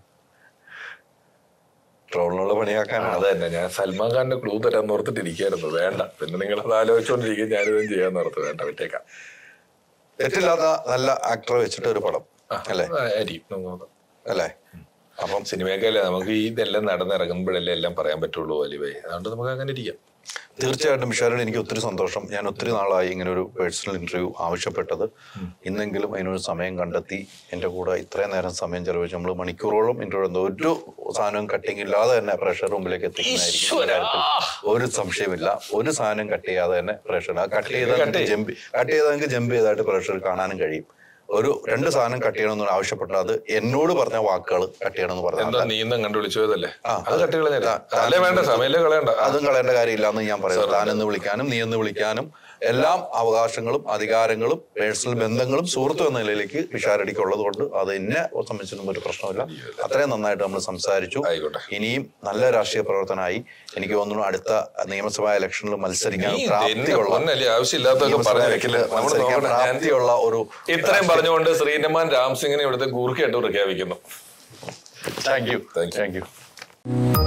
ട്രോളിനുള്ള പണിയാക്കാനാണ് അത് തന്നെ ഞാൻ സൽമാൻ ഖാന്റെ ക്ലൂ തരാൻ ഓർത്തിട്ട് ഇരിക്കായിരുന്നു വേണ്ട പിന്നെ നിങ്ങൾ അത് ആലോചിച്ചുകൊണ്ടിരിക്കും ഞാനിതും ചെയ്യാൻ ഓർത്ത് വേണ്ട വിട്ടേക്കാം തെറ്റില്ലാത്ത നല്ല ആക്ടറെ വെച്ചിട്ട് ഒരു പടം അല്ലേ ആ, ആയിരിക്കും നമുക്ക് നോക്കാം. അല്ലേ അപ്പം സിനിമയൊക്കെ അല്ലേ നമുക്ക് ഈ ഇതെല്ലാം നടന്നിറങ്ങുമ്പോഴല്ലേ എല്ലാം പറയാൻ പറ്റുള്ളൂ വലിയ അതുകൊണ്ട് നമുക്ക് അങ്ങനെ ഇരിക്കാം തീർച്ചയായിട്ടും വിശാലൻ എനിക്ക് ഒത്തിരി സന്തോഷം ഞാൻ ഒത്തിരി നാളായി ഇങ്ങനെ ഒരു പേഴ്സണൽ ഇന്റർവ്യൂ ആവശ്യപ്പെട്ടത് ഇന്നെങ്കിലും അതിനൊരു സമയം കണ്ടെത്തി എൻ്റെ കൂടെ ഇത്രയും നേരം സമയം ചെലവഴിച്ച് നമ്മൾ മണിക്കൂറോളം ഇന്റർവ്യൂ ഒരു സാധനവും കട്ടിങ് ഇല്ലാതെ തന്നെ പ്രഷർ റൂമിലേക്ക് എത്തിക്കുന്നതായിരിക്കും ഇതിന്റെ കാര്യത്തിൽ ഒരു സംശയമില്ല ഒരു സാധനം കട്ട് ചെയ്യാതെ തന്നെ പ്രഷർ കട്ട് ചെയ്താൽ ജമ്പ് കട്ട് ചെയ്താൽ നിങ്ങൾക്ക് ജമ്പ് ചെയ്തായിട്ട് പ്രഷർ കാണാനും കഴിയും ഒരു രണ്ട് സാധനം കട്ട് ചെയ്യണമെന്ന് ആവശ്യപ്പെട്ടത് അത് എന്നോട് പറഞ്ഞ വാക്കുകൾ കട്ട് ചെയ്യണമെന്ന് എന്താ പറഞ്ഞാൽ നീ ഇന്നും കണ്ടു വിളിച്ചതല്ലേ ആ, അത് കട്ടികളെ ആ, അല്ലേ വേണ്ട സമയമല്ലേ കളയണ്ട ആ, അതും കളയേണ്ട കാര്യമില്ല എന്ന് ഞാൻ പറയുന്നത് താനെന്ന് വിളിക്കാനും നീ എന്ന് വിളിക്കാനും എല്ലാം അവകാശങ്ങളും അധികാരങ്ങളും പേഴ്സണൽ ബന്ധങ്ങളും സുഹൃത്തു എന്ന നിലയിലേക്ക് വിഷാരടിക്ക് ഉള്ളത് കൊണ്ട് അത് എന്നെ സംബന്ധിച്ചൊന്നും ഒരു പ്രശ്നമില്ല അത്രയും നന്നായിട്ട് നമ്മൾ സംസാരിച്ചു ആയിക്കോട്ടെ. ഇനിയും നല്ല രാഷ്ട്രീയ പ്രവർത്തനമായി എനിക്ക് തോന്നുന്നു അടുത്ത നിയമസഭാ ഇലക്ഷനിൽ മത്സരിക്കാൻ നീ പ്രാപ്തിയുള്ള എന്നെ പൊന്നല്ലേ, ആവശ്യമില്ലാത്തതൊക്കെ നിയമസഭാ പറഞ്ഞു ഇലക്ഷനിൽ വെക്കില്ല നമ്മൾ മത്സരിക്കാൻ നോക്കണം ഞാൻ പ്രാപ്തിയുള്ള ഒരു ഇത്രയും പറഞ്ഞുകൊണ്ട് ശ്രീനമാൻ രാംസിംഗിനെ ഇവിടുത്തെ ഗൂർഖയായിട്ട് പ്രഖ്യാപിക്കുന്നു thank you Thank you. Thank U